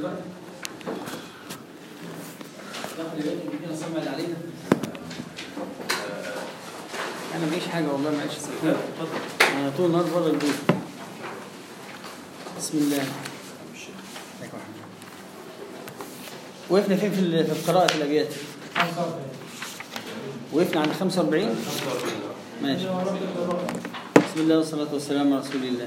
دلوقتي دخل البيت الجديد سمع اللي علينا انا مفيش حاجه والله ما عادش لا اتفضل انا طول النهار بره البيت بسم الله عليكم ورحمة الله. وقفنا فين في ال- في قراءة الأبيات؟ وقفنا عند 45 ماشي بسم الله والصلاة والسلام على رسول الله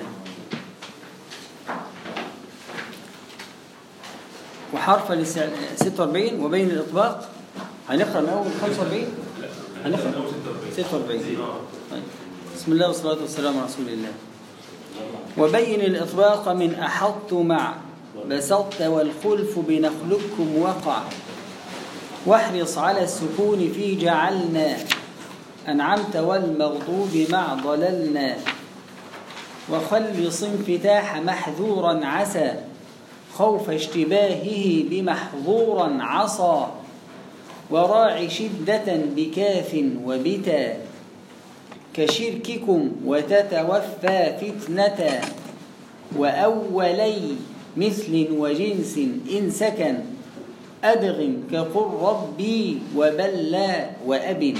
وحرف لس- 46 وبين الإطباق هنقرأ من أول 45 هنقرأ 46 طيب. بسم الله والصلاة والسلام على رسول الله وبين الإطباق من أحط مع بسطت والخلف بنخلقكم وقع واحرص على السكون في جعلنا أنعمت والمغضوب مع ضللنا وخلص انفتاح محذورا عسى خوف اشتباهه بمحظورا عصى وراع شدة بكاف وبتا كشرككم وتتوفى فتنة وأولي مثل وجنس إن سكن أدغم كقل ربي وبلى وأب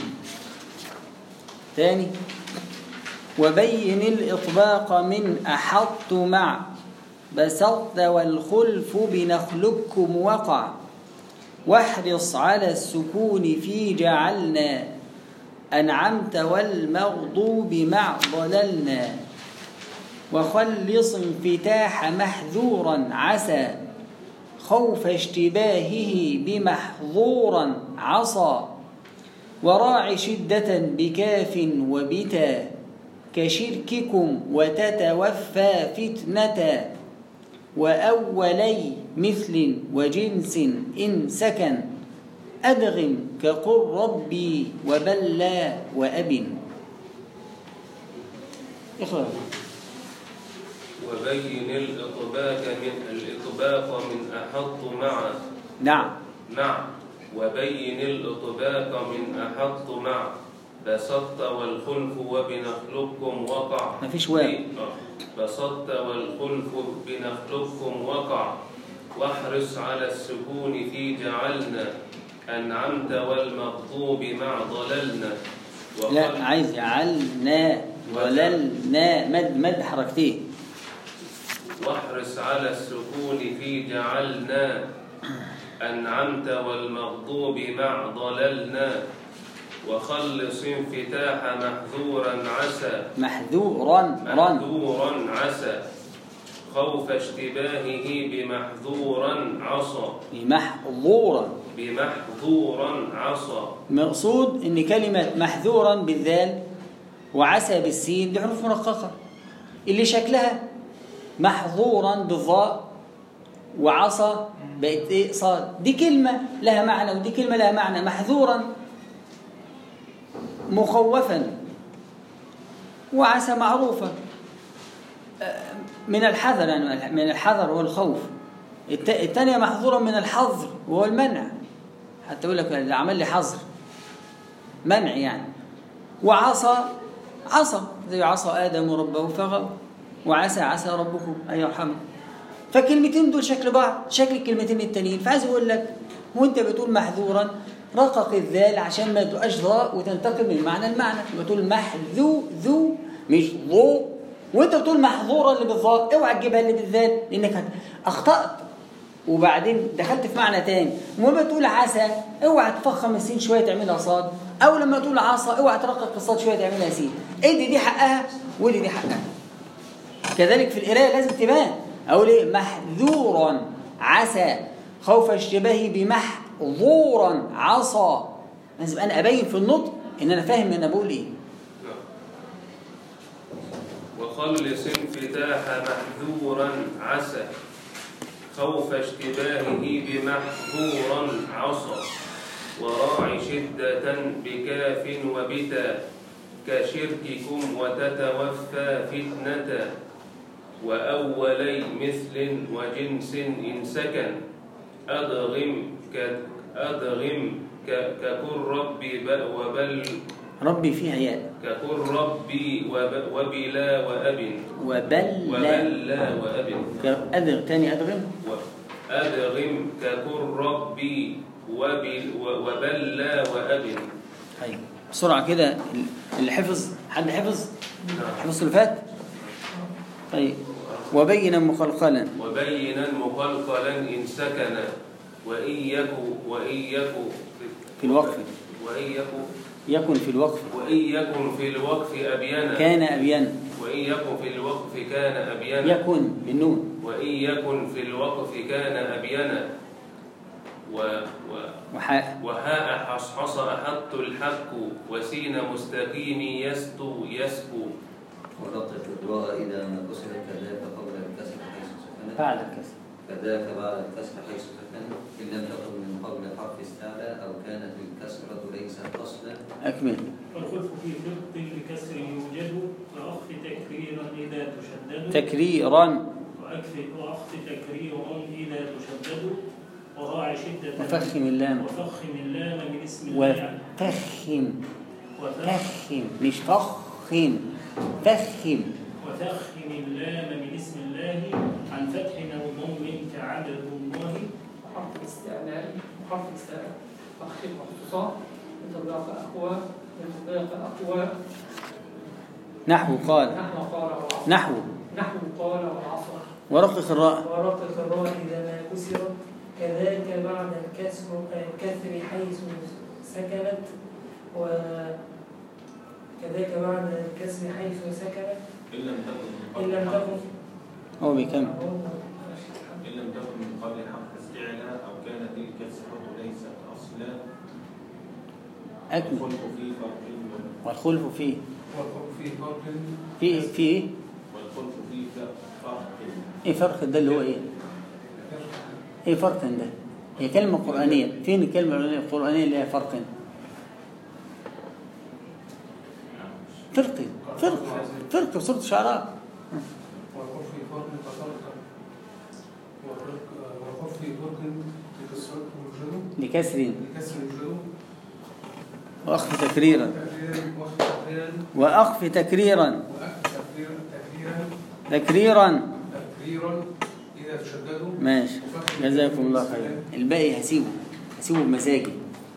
ثاني وبين الإطباق من أحط مع بسطت والخلف بنخلقكم وقع واحرص على السكون في جعلنا أنعمت والمغضوب مع ضللنا وخلص انفتاح محذورا عسى خوف اشتباهه بمحظورا عصى وراع شدة بكاف وبتا كشرككم وتتوفى فتنة وأولي مثل وجنس إن سكن أدغم كقل ربي وبلى وأب اقرأ وبين الإطباق من الإطباق من أحط مع نعم مع وبين الإطباق من أحط مع بسطت والخلف وبنخلقكم وقع ما فيش واو. آه. بسطت والخلف بنخلقكم وقع واحرص على السكون في جعلنا أنعمت والمغضوب مع ضللنا لا وخل- عايز جعلنا وللنا مد مد حركتين واحرص على السكون في جعلنا أنعمت والمغضوب مع ضللنا وخلص انفتاح محذورا عسى محذورا رن محذورا عسى خوف اشتباهه بمحذورا عصى محظورا بمحذورا عصى مقصود ان كلمة محذورا بالذال وعسى بالسين دي حروف مرققة اللي شكلها محظورا بالضاء وعصى بقت ايه صاد دي كلمة لها معنى ودي كلمة لها معنى محذورا مخوفا وعسى معروفة آه، من الحذر يعني من الحذر والخوف الت- التانية محظورا من الحظر وهو المنع حتى يقول لك اللي عمل لي حظر منع يعني وعصى عصى زي عصى آدم ربه فغوى وعسى عسى ربكم أن يرحمه فالكلمتين دول شكل بعض شكل الكلمتين التانيين فعايز أقول لك وأنت بتقول محذورا رقق الذال عشان ما تبقاش ضاء وتنتقل من معنى المعنى بتقول محذو ذو مش ضو وانت بتقول محظورا اللي بالضاء اوعى تجيبها اللي بالذال لانك هت- اخطات وبعدين دخلت في معنى تاني ولما تقول عسى اوعى تفخم السين شويه تعملها صاد او لما تقول عصا اوعى ترقق الصاد شويه تعملها سين ادي دي حقها ودي دي حقها كذلك في القراءه لازم تبان اقول ايه محذورا عسى خوف اشتباهي بمحظورا عصى لازم انا ابين في النطق ان انا فاهم انا بقول ايه وخلص انفتاح محذورا عسى خوف اشتباهه بمحظورا عصى وراع شدة بكاف وبتا كشرككم وتتوفى فتنة وأولي مثل وجنس إن سكن أدغم ك أدغم ك- ككن ربي ب- وبل ربي فيها ياء ككن ربي وب- وبلا وأب وبل وبلا وأب أدغ تاني أدغم و- أدغم ككن ربي وبل وبلى وأبن طيب بسرعة كده اللي حفظ حد حفظ حفظ اللي فات طيب وبينا مخلخلا وبينا مقلقلا إن سكن وإن يكو وإن يكو في الوقف. وإن يكو يكن في الوقف وإن يكن في الوقف أبينا كان أبين وإن يكن في الوقف كان أبينا يكن بالنون وإن يكن في الوقف كان أبينا و و وحاء وهاء حصحص أحط الحق وسين مستقيم يستو يسكو وربط الدواء إذا ما كسرت كذاك قبل الكسر حيث سكنت بعد الكسر كذاك بعد الكسر حيث سكنت إن لم تكن من قبل حرف استعلى أو كانت الكسرة ليست أصلا أكمل والخلف في فرق بكسر يوجد وأخف تكريرا إذا تشدد تكريرا وأكف وأخف تكريرا إذا تشدد وراعي شدة وفخم اللام وفخم اللام من اسم الله وفخم وفخ فخم مش فخم فخم وفخم اللام من اسم الله عن فتح أو ضم كعدد الله حرف الاستعلاء وحرف الاستعلاء أخف مخصوصة يتضاق أقوى يتضاق أقوى نحو قال نحو قال والعصر نحو نحو قال والعصر ورقق الراء ورقق الراء إذا ما كسر كذاك بعد الكسر الكسر حيث سكنت و كذاك بعد الكسر حيث سكنت إن لم تكن من إن قبل لم حرف تكن هو بيكمل إن لم تكن من قبل حرف استعلاء أو كانت الكسرة ليست أصلا أكمل والخلق في فرق والخلف فيه والخلق في فرق في في إيه؟ والخلق في فرق إيه فرق ده اللي هو إيه؟ إيه فرق ده؟ هي كلمة قرآنية فين الكلمة القرآنية اللي هي فرق؟ فرق فرق فرق في سورة الشعراء والخوف في فرق تفرقا والخوف في فرق لكسرته الجلو لكسر لكسر الجلو وأخف تكريرا تكريرا وقت تكريرا وأخف تكريرا وأكد تكريرا تكريرا تكريرا تكريرا إذا تشددوا ماشي جزاكم الله خيرا الباقي هسيبه هسيبه بمزاجي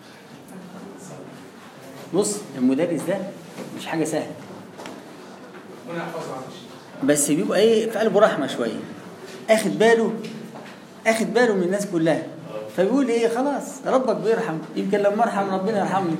بص المدرس ده مش حاجة سهلة هنا احفظ عن الشيء بس بيبقى ايه في قلبه رحمة شوية اخد باله اخد باله من الناس كلها فبيقول ايه خلاص ربك بيرحم يمكن لما ارحم ربنا يرحمني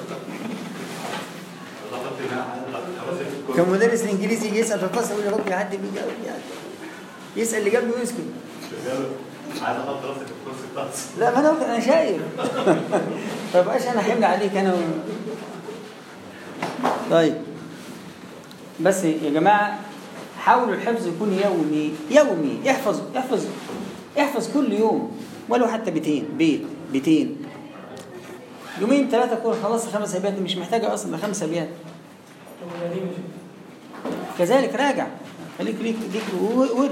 كان مدرس الانجليزي يجي يسال في الفصل يقول يا رب يعدي بيجاوب يعني يسال اللي جنبه ويسكت عايز احط راسك في الكرسي بتاعتي لا ما انا انا شايف ما بقاش انا حمل عليك انا و... طيب بس يا جماعه حاولوا الحفظ يكون يومي يومي احفظ احفظ احفظ كل يوم ولو حتى بيتين بيت بيتين يومين ثلاثه تكون خلصت خمس ابيات مش محتاجه اصلا خمس ابيات كذلك راجع خليك ليك ليك ورد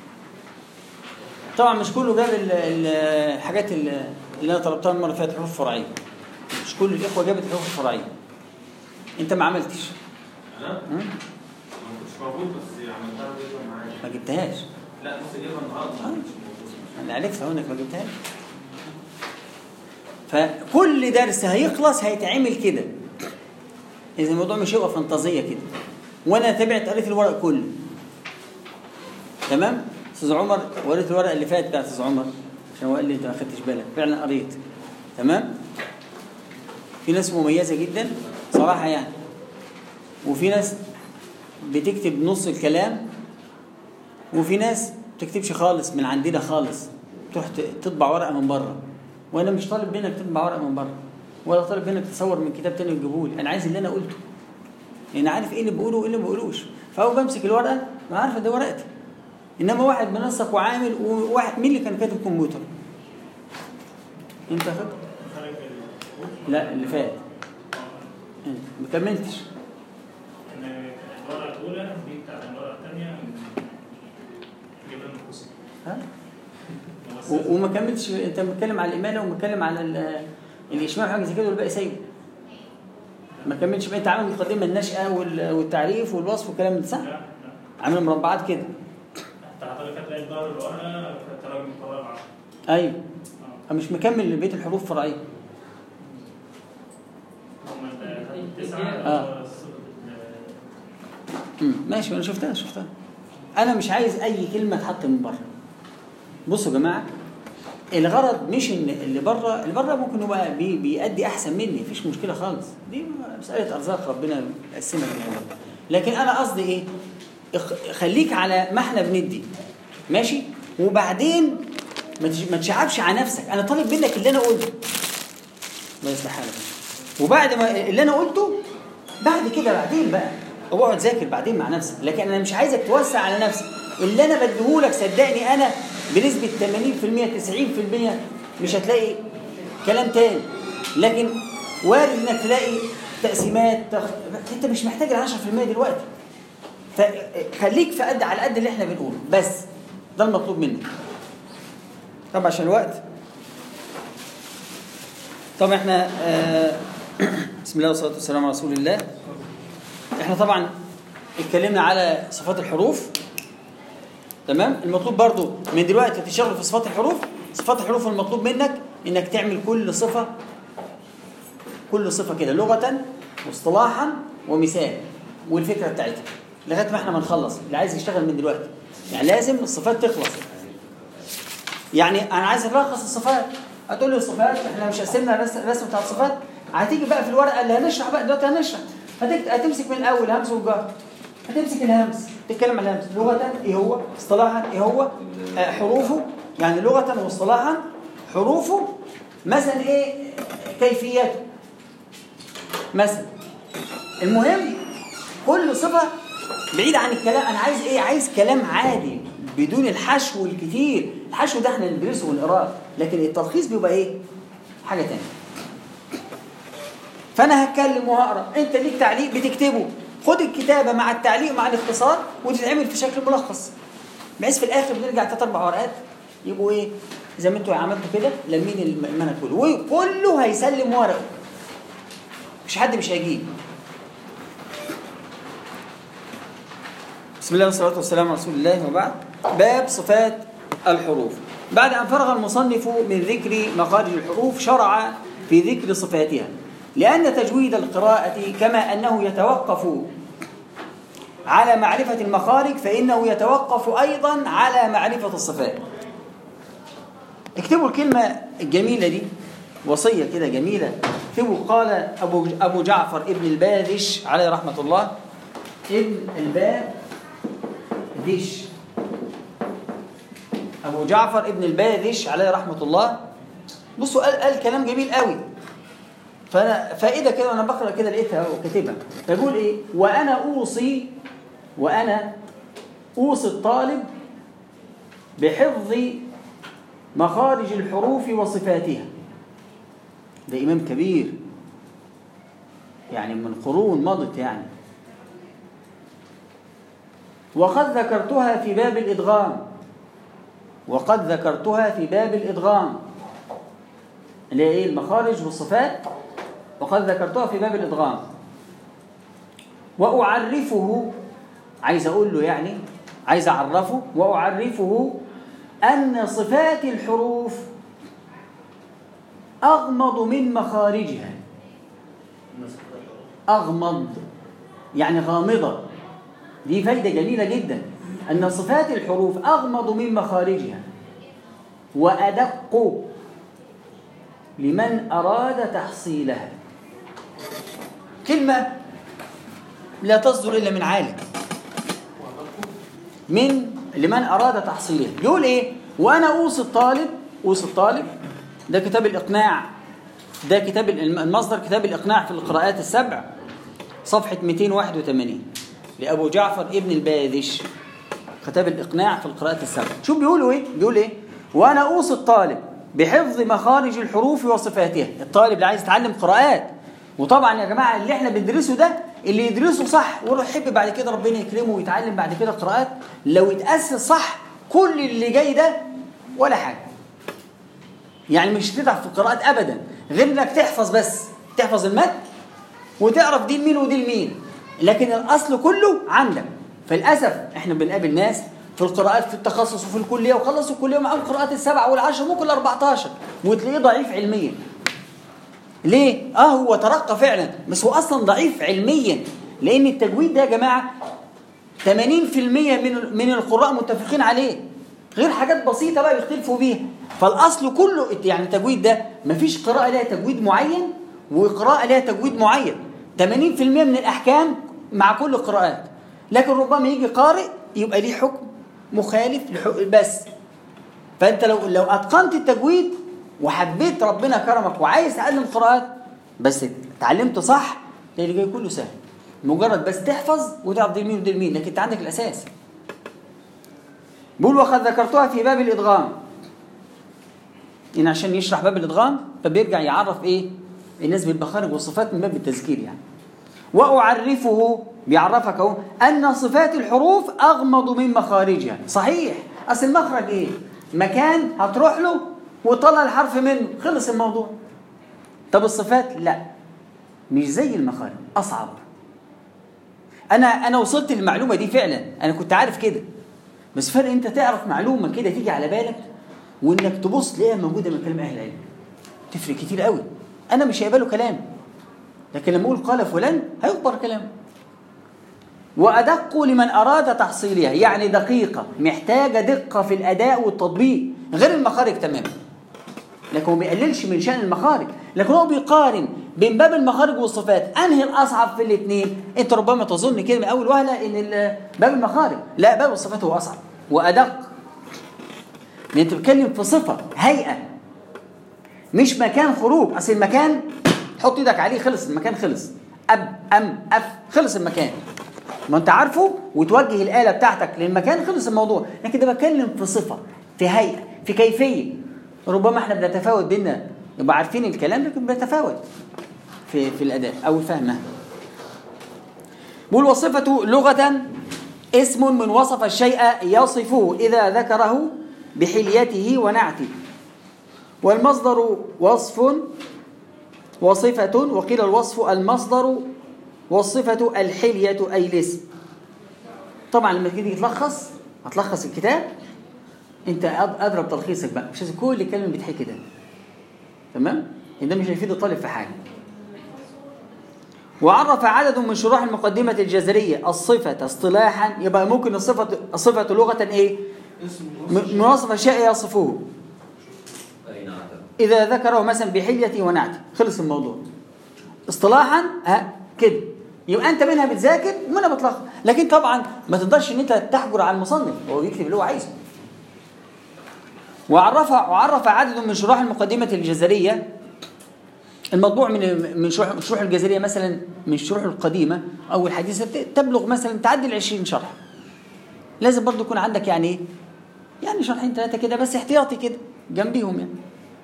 طبعا مش كله جاب ال- ال- الحاجات ال- اللي انا طلبتها المره اللي فاتت حروف فرعيه مش كل الاخوه جابت الحروف الفرعيه انت ما عملتش انا م? ما كنتش موجود بس عملتها جدا معايا ما جبتهاش لا بص جايبها النهارده ما كنتش موجود انا عرفت اهو انك ما جبتهاش فكل درس هيخلص هيتعمل كده اذا الموضوع مش هيبقى فانتازيه كده وانا تابعت قريت الورق كله تمام استاذ عمر وريت الورق اللي فات بتاع استاذ عمر عشان هو قال لي انت ما خدتش بالك فعلا قريت تمام في ناس مميزه جدا صراحه يعني وفي ناس بتكتب نص الكلام وفي ناس تكتبش خالص من عندنا خالص تروح ت- تطبع ورقه من بره وانا مش طالب منك تطبع ورقه من بره ولا طالب منك تصور من كتاب تاني وتجيبه لي انا عايز اللي انا قلته لان عارف ايه اللي بقوله وايه اللي ما بقولوش فاول بمسك الورقه ما عارفه ده ورقتي انما واحد منسق وعامل وواحد مين اللي كان كاتب كمبيوتر انت خد خارج الكود لا اللي فات انت ما كملتش ان الورقه الاولى دي بتاعت الورقه الثانيه جبنا النفوس ها و- وما كملتش انت بتتكلم على الاماله ومتكلم على ال- الاشمام حاجه زي كده والباقي سايبه ما كملتش بقى انت عامل مقدمه النشاه وال- والتعريف والوصف والكلام ده صح؟ لا لا عامل مربعات كده انت حضرتك هتلاقي ظهر الورقه في تراجم القراءه العشر ايوه اه مش مكمل بيت الحروف الفرعيه هم التسعة آه. صفة امم ماشي انا شفتها شفتها انا مش عايز اي كلمه تحط من بره بصوا يا جماعه الغرض مش ان اللي بره اللي بره ممكن يبقى بي بيأدي احسن مني مفيش مشكله خالص دي مساله ارزاق ربنا يقسمها بينا لكن انا قصدي ايه اخ- خليك على ما احنا بندي ماشي وبعدين ما تش- ما تشعبش على نفسك انا طالب منك اللي انا قلته الله يصلح حالك وبعد ما اللي انا قلته بعد كده بعدين بقى اقعد ذاكر بعدين مع نفسك لكن انا مش عايزك توسع على نفسك اللي انا بديهولك صدقني انا بنسبه 80% 90% مش هتلاقي كلام تاني لكن وارد انك تلاقي تقسيمات تخ... انت مش محتاج ال 10% دلوقتي فخليك في قد على قد اللي احنا بنقوله بس ده المطلوب منك طبعا عشان الوقت طبعا احنا آه، بسم الله والصلاه والسلام على رسول الله احنا طبعا اتكلمنا على صفات الحروف تمام المطلوب برضو من دلوقتي تشتغل في صفات الحروف صفات الحروف المطلوب منك انك تعمل كل صفه كل صفه كده لغه واصطلاحا ومثال والفكره بتاعتها لغايه ما احنا ما نخلص اللي عايز يشتغل من دلوقتي يعني لازم الصفات تخلص يعني انا عايز الخص الصفات هتقول لي الصفات احنا مش قسمنا الرس- الرسم بتاع الصفات هتيجي بقى في الورقه اللي هنشرح بقى دلوقتي هنشرح هتك- هتمسك من الاول همز والجر هتمسك الهمز تتكلم عن الهمز لغه ايه هو اصطلاحا ايه هو آه، حروفه يعني لغه واصطلاحا حروفه مثلا ايه كيفيته مثلا المهم كل صفه بعيد عن الكلام انا عايز ايه عايز كلام عادي بدون الحشو الكتير الحشو ده احنا ندرسه ونقراه لكن التلخيص بيبقى ايه حاجه تانية فانا هتكلم وهقرا انت ليك تعليق بتكتبه خد الكتابه مع التعليق مع الاختصار وتتعمل في شكل ملخص بحيث في الاخر بنرجع ثلاث اربع ورقات يبقوا ايه زي ما انتوا عملتوا كده لمين الم- المنهج كله وكله هيسلم ورقه مش حد مش هيجيب بسم الله والصلاة والسلام على رسول الله وبعد باب صفات الحروف بعد أن فرغ المصنف من ذكر مخارج الحروف شرع في ذكر صفاتها لأن تجويد القراءة كما أنه يتوقف على معرفة المخارج فإنه يتوقف أيضا على معرفة الصفات اكتبوا الكلمة الجميلة دي وصية كده جميلة اكتبوا قال أبو, أبو جعفر ابن الباذش عليه رحمة الله ابن الباب ديش أبو جعفر ابن الباذش عليه رحمة الله بصوا قال, قال كلام جميل قوي فأنا فائدة كده وأنا بقرأ كده لقيتها وكاتبها فيقول إيه وأنا أوصي وأنا أوصي الطالب بحفظ مخارج الحروف وصفاتها ده إمام كبير يعني من قرون مضت يعني وقد ذكرتها في باب الإدغام وقد ذكرتها في باب الإدغام اللي هي إيه المخارج والصفات وقد ذكرتها في باب الإدغام وأعرفه عايز أقول له يعني عايز أعرفه وأعرفه أن صفات الحروف أغمض من مخارجها أغمض يعني غامضة دي فايدة جميلة جدا أن صفات الحروف أغمض من مخارجها وأدق لمن أراد تحصيلها كلمة لا تصدر إلا من عالم من لمن أراد تحصيلها يقول إيه وأنا أوصي الطالب أوصي الطالب ده كتاب الإقناع ده كتاب المصدر كتاب الإقناع في القراءات السبع صفحة 281 لأبو جعفر ابن الباذش كتاب الإقناع في القراءات السبع شوف بيقولوا إيه بيقول إيه وأنا أوصي الطالب بحفظ مخارج الحروف وصفاتها الطالب اللي عايز يتعلم قراءات وطبعا يا جماعة اللي احنا بندرسه ده اللي يدرسه صح ويروح يحب بعد كده ربنا يكرمه ويتعلم بعد كده قراءات لو يتأسس صح كل اللي جاي ده ولا حاجة يعني مش هتتعب في القراءات أبدا غير إنك تحفظ بس تحفظ المتن وتعرف دي لمين ودي لمين لكن الأصل كله عندك فللأسف احنا بنقابل ناس في القراءات في التخصص وفي الكليه وخلصوا الكليه ومعاهم قراءات السبعه والعشره ممكن ال 14 وتلاقيه ضعيف علميا ليه؟ اه هو ترقى فعلا بس هو اصلا ضعيف علميا لان التجويد ده يا جماعه 80% من من القراء متفقين عليه غير حاجات بسيطه بقى بيختلفوا بيها فالاصل كله يعني التجويد ده مفيش قراءه لها تجويد معين وقراءه لها تجويد معين 80% من الاحكام مع كل القراءات لكن ربما يجي قارئ يبقى ليه حكم مخالف لحكم بس فانت لو لو اتقنت التجويد وحبيت ربنا كرمك وعايز تتعلم قراءات بس اتعلمت صح تلاقي اللي جاي كله سهل مجرد بس تحفظ وتعرف دي مين ودي مين لكن انت عندك الاساس بيقول وقد ذكرتها في باب الادغام ان عشان يشرح باب الادغام فبيرجع يعرف ايه الناس بالمخارج والصفات من باب التذكير يعني واعرفه بيعرفك اهو ان صفات الحروف اغمض من مخارجها صحيح اصل المخرج ايه مكان هتروح له وطلع الحرف منه خلص الموضوع طب الصفات لا مش زي المخارج اصعب انا انا وصلت للمعلومه دي فعلا انا كنت عارف كده بس فرق انت تعرف معلومه كده تيجي على بالك وانك تبص تلاقيها موجوده من كلام اهل العلم تفرق كتير قوي انا مش هيقبله كلام لكن لما اقول قال فلان هيخبر كلامه وأدق لمن أراد تحصيلها يعني دقيقة محتاجة دقة في الأداء والتطبيق غير المخارج تماما لكن هو ما بيقللش من شأن المخارج لكن هو بيقارن بين باب المخارج والصفات أنهي الأصعب في الاثنين أنت ربما تظن كده من أول وهلة إن ال- باب المخارج لا باب الصفات هو أصعب وأدق لأن أنت بتتكلم في صفة هيئة مش مكان خروج أصل المكان تحط إيدك عليه خلص المكان خلص أب أم أف خلص المكان ما انت عارفه وتوجه الآلة بتاعتك للمكان خلص الموضوع لكن ده بتكلم في صفة في هيئة في كيفية ربما احنا بنتفاوت بينا يبقى عارفين الكلام لكن بنتفاوت في في الأداء أو الفهم بقول وصفة لغة اسم من وصف الشيء يصفه إذا ذكره بحليته ونعته والمصدر وصف وصفة وقيل الوصف المصدر والصفة الحلية أي الاسم طبعا لما تيجي تلخص هتلخص الكتاب انت أض- اضرب تلخيصك بقى مش لازم كل كلمه بيتحكي كده تمام إن ده مش هيفيد الطالب في حاجه وعرف عدد من شروح المقدمة الجزرية الصفة اصطلاحا يبقى ممكن الصفة الصفة لغة ايه؟ اسم م- من وصف الشيء يصفه أي نعم إذا ذكره مثلا بحليته ونعته خلص الموضوع اصطلاحا ها كده يبقى أنت منها بتذاكر ومنها بتلخص لكن طبعا ما تقدرش إن أنت تحجر على المصنف هو بيكتب اللي هو عايزه وعرف وعرف عدد من شروح المقدمة الجزرية المطبوع من من شروح شروح الجزرية مثلا من الشروح القديمة أو الحديثة ت- تبلغ مثلا تعدي ال 20 شرح لازم برضو يكون عندك يعني إيه؟ يعني شرحين ثلاثة كده بس احتياطي كده جنبيهم يعني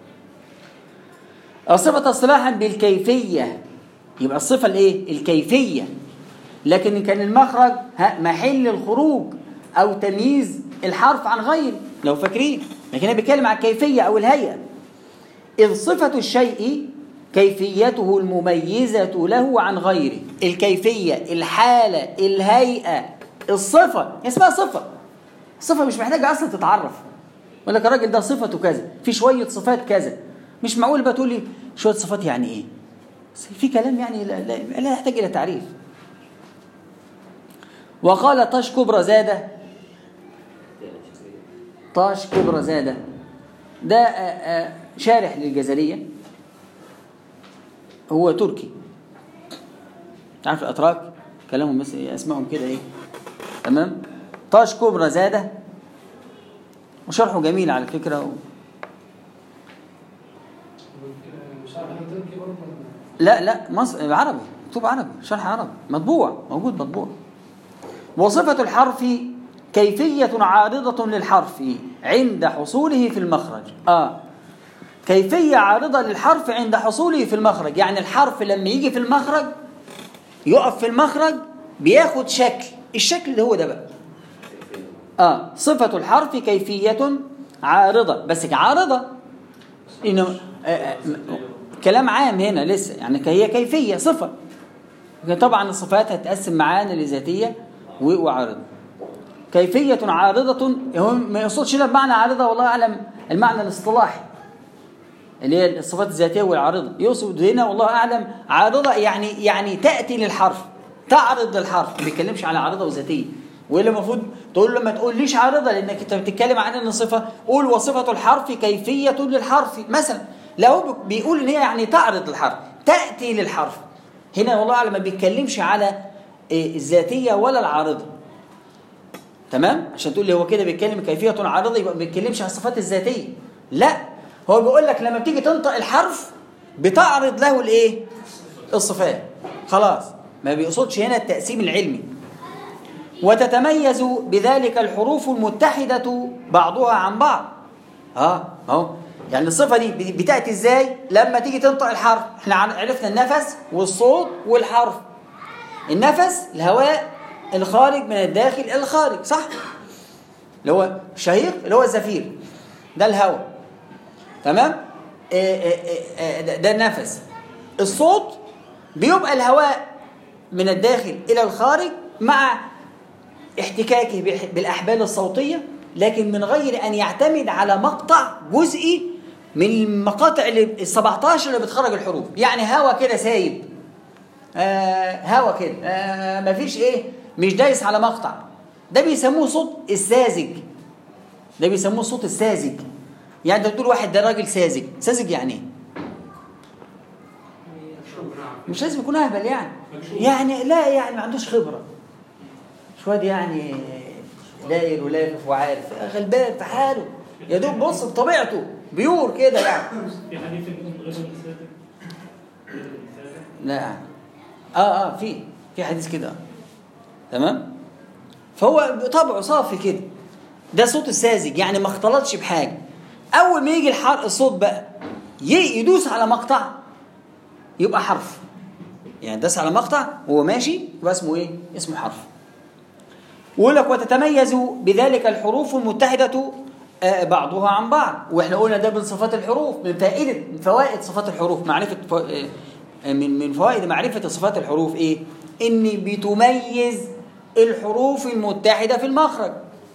الصفة اصطلاحا بالكيفية يبقى الصفة الايه؟ الكيفية لكن إن كان المخرج ها محل الخروج أو تمييز الحرف عن غيره لو فاكرين لكن أنا بيتكلم عن الكيفية أو الهيئة إذ صفة الشيء كيفيته المميزة له عن غيره الكيفية الحالة الهيئة الصفة اسمها صفة الصفة مش محتاجة أصلا تتعرف يقول لك الراجل ده صفته كذا في شوية صفات كذا مش معقول بقى تقول لي شوية صفات يعني إيه بس في كلام يعني لا, لا, لا يحتاج إلى تعريف وقال طاش كبرى زادة طاش كبرى زادة ده آه، آه، شارح للجزرية هو تركي تعرف الأتراك كلامهم بس إيه، أسمائهم كده إيه تمام طاش كبرى زادة وشرحه جميل على فكرة و... شرح تركي برضه لا لا مصر عربي مكتوب عربي شرح عربي مطبوع موجود مطبوع وصفة الحرف كيفية عارضة للحرف عند حصوله في المخرج آه كيفية عارضة للحرف عند حصوله في المخرج يعني الحرف لما يجي في المخرج يقف في المخرج بياخد شكل الشكل اللي هو ده بقى آه صفة الحرف كيفية عارضة بس عارضة إنه آه آه م- كلام عام هنا لسه يعني هي كيفية صفة لكن طبعا الصفات هتقسم معانا لذاتية و- وعارضة كيفية عارضة هو ما يقصدش هنا بمعنى عارضة والله أعلم المعنى الاصطلاحي اللي هي الصفات الذاتية والعارضة يقصد هنا والله أعلم عارضة يعني يعني تأتي للحرف تعرض للحرف ما بيتكلمش على عارضة وذاتية واللي المفروض تقول له ما تقوليش عارضة لأنك أنت بتتكلم عن إن صفة قول وصفة الحرف كيفية للحرف مثلا لو بيقول إن هي يعني تعرض للحرف تأتي للحرف هنا والله أعلم ما بيتكلمش على إيه، الذاتية ولا العارضة تمام عشان تقول لي هو كده بيتكلم كيفية عارضة يبقى ما بيتكلمش عن الصفات الذاتية لا هو بيقول لك لما بتيجي تنطق الحرف بتعرض له الايه الصفات خلاص ما بيقصدش هنا التقسيم العلمي وتتميز بذلك الحروف المتحدة بعضها عن بعض اه اهو يعني الصفة دي بتأتي ازاي لما تيجي تنطق الحرف احنا عرفنا النفس والصوت والحرف النفس الهواء الخارج من الداخل الى الخارج صح اللي هو شهيق اللي هو الزفير ده الهواء تمام إيه إيه إيه ده- ده النفس الصوت بيبقى الهواء من الداخل الى الخارج مع احتكاكه بح- بالاحبال الصوتيه لكن من غير ان يعتمد على مقطع جزئي من المقاطع اللي ال 17 اللي بتخرج الحروف يعني هوا كده سايب آه هوا كده آه مفيش ايه مش دايس على مقطع ده بيسموه صوت الساذج ده بيسموه صوت الساذج يعني انت بتقول واحد ده راجل ساذج ساذج يعني ايه مش لازم يكون اهبل يعني يعني لا يعني ما عندوش خبره شويه يعني داير ولافف وعارف غلبان في حاله يا دوب بص بطبيعته بيور كده يعني في حديث ابن ابن سادة ابن سادة لا يعني اه اه في في حديث كده تمام فهو طبعه صافي كده ده صوت الساذج يعني ما اختلطش بحاجه اول ما يجي الحر الصوت بقى ي- يدوس على مقطع يبقى حرف يعني داس على مقطع وهو ماشي يبقى اسمه ايه اسمه حرف ويقول لك وتتميز بذلك الحروف المتحدة آه، بعضها عن بعض واحنا قلنا ده من صفات الحروف من فائدة من فوائد صفات الحروف معرفة ف- آه، من من فوائد معرفة صفات الحروف ايه؟ ان بتميز الحروف المتحدة في المخرج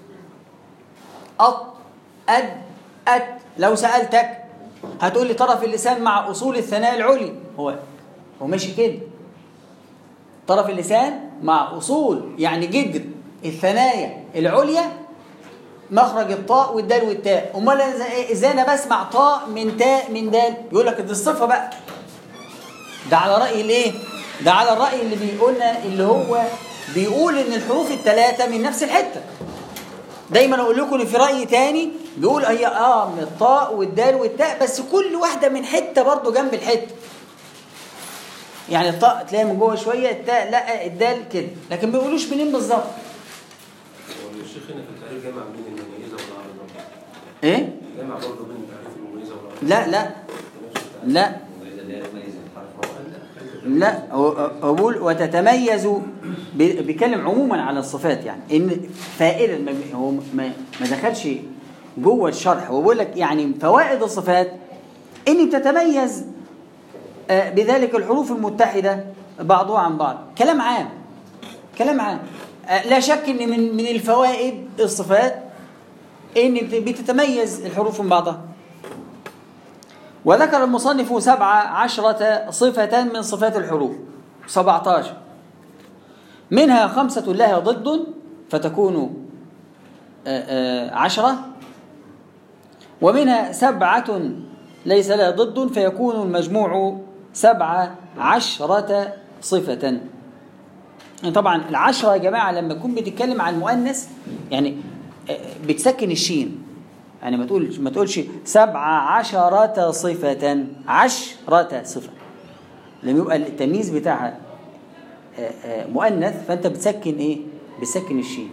أط أد أت لو سألتك هتقول لي طرف اللسان مع أصول الثناء العلي هو هو ماشي كده طرف اللسان مع أصول يعني جدر الثنايا العليا مخرج الطاء والدال والتاء امال أنا إزاي- ازاي انا بسمع طاء من تاء من دال يقول لك دي الصفه بقى ده على راي الايه ده على الراي اللي بيقولنا اللي هو بيقول ان الحروف الثلاثه من نفس الحته دايما اقول لكم ان في راي تاني بيقول هي اه من الطاء والدال والتاء بس كل واحده من حته برضه جنب الحته يعني الطاء تلاقي من جوه شويه التاء لا الدال كده لكن ما بيقولوش منين بالظبط هو الشيخ هنا في التعريف جمع بين المميزه والعارضه ايه جمع برضه بين تعريف المميزه والعارضه لا لا لا وإذا لا يميز الحرف لا هو هو بيقول وتتميز بي- بيتكلم عموما على الصفات يعني ان فائده ما بي- هو ما ما دخلش جوه الشرح هو بيقول لك يعني فوائد الصفات ان بتتميز آه، بذلك الحروف المتحده بعضها عن بعض كلام عام كلام عام آه، لا شك ان من من الفوائد الصفات ان بت- بتتميز الحروف من بعضها وذكر المصنف سبع عشرة صفة من صفات الحروف سبعة عشر منها خمسة لها ضد فتكون آه، آه، عشرة ومنها سبعة ليس لها ضد فيكون المجموع سبع عشرة صفة يعني طبعا العشرة يا جماعة لما تكون بتتكلم عن مؤنث يعني آه، بتسكن الشين يعني ما تقولش ما تقولش سبع عشرة صفة عشرة صفة لما يبقى التمييز بتاعها آه، آه، مؤنث فأنت بتسكن إيه؟ بتسكن الشين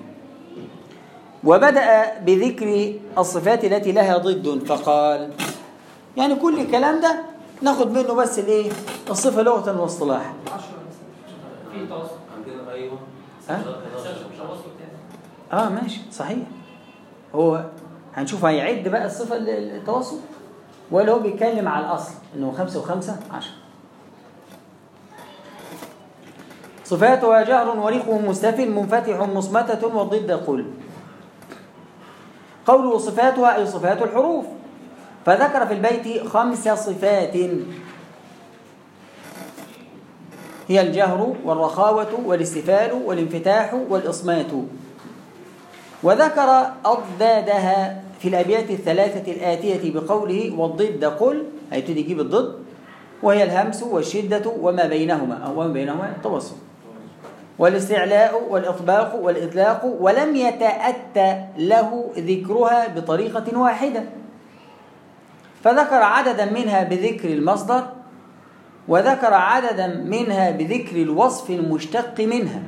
وبدأ بذكر الصفات التي لها ضد فقال يعني كل الكلام ده ناخد منه بس الايه الصفة لغة واصطلاحا في تواصل عندنا ايوه ها؟ تواصل تاني اه ماشي صحيح هو هنشوف هيعد بقى الصفة ال- ال- التواصل ولا هو بيتكلم على الأصل إنه خمسة وخمسة عشر صفاتها جهر وريق مستفل منفتح مصمتة والضد قل قوله صفاتها أي صفات الحروف فذكر في البيت خمس صفات هي الجهر والرخاوة والاستفال والانفتاح والإصمات وذكر أضدادها في الأبيات الثلاثة الآتية بقوله والضد قل هيبتدي يجيب الضد وهي الهمس والشدة وما بينهما أو وما بينهما التوسط والاستعلاء والإطباق والإطلاق ولم يتأتى له ذكرها بطريقة واحدة فذكر عددا منها بذكر المصدر وذكر عددا منها بذكر الوصف المشتق منها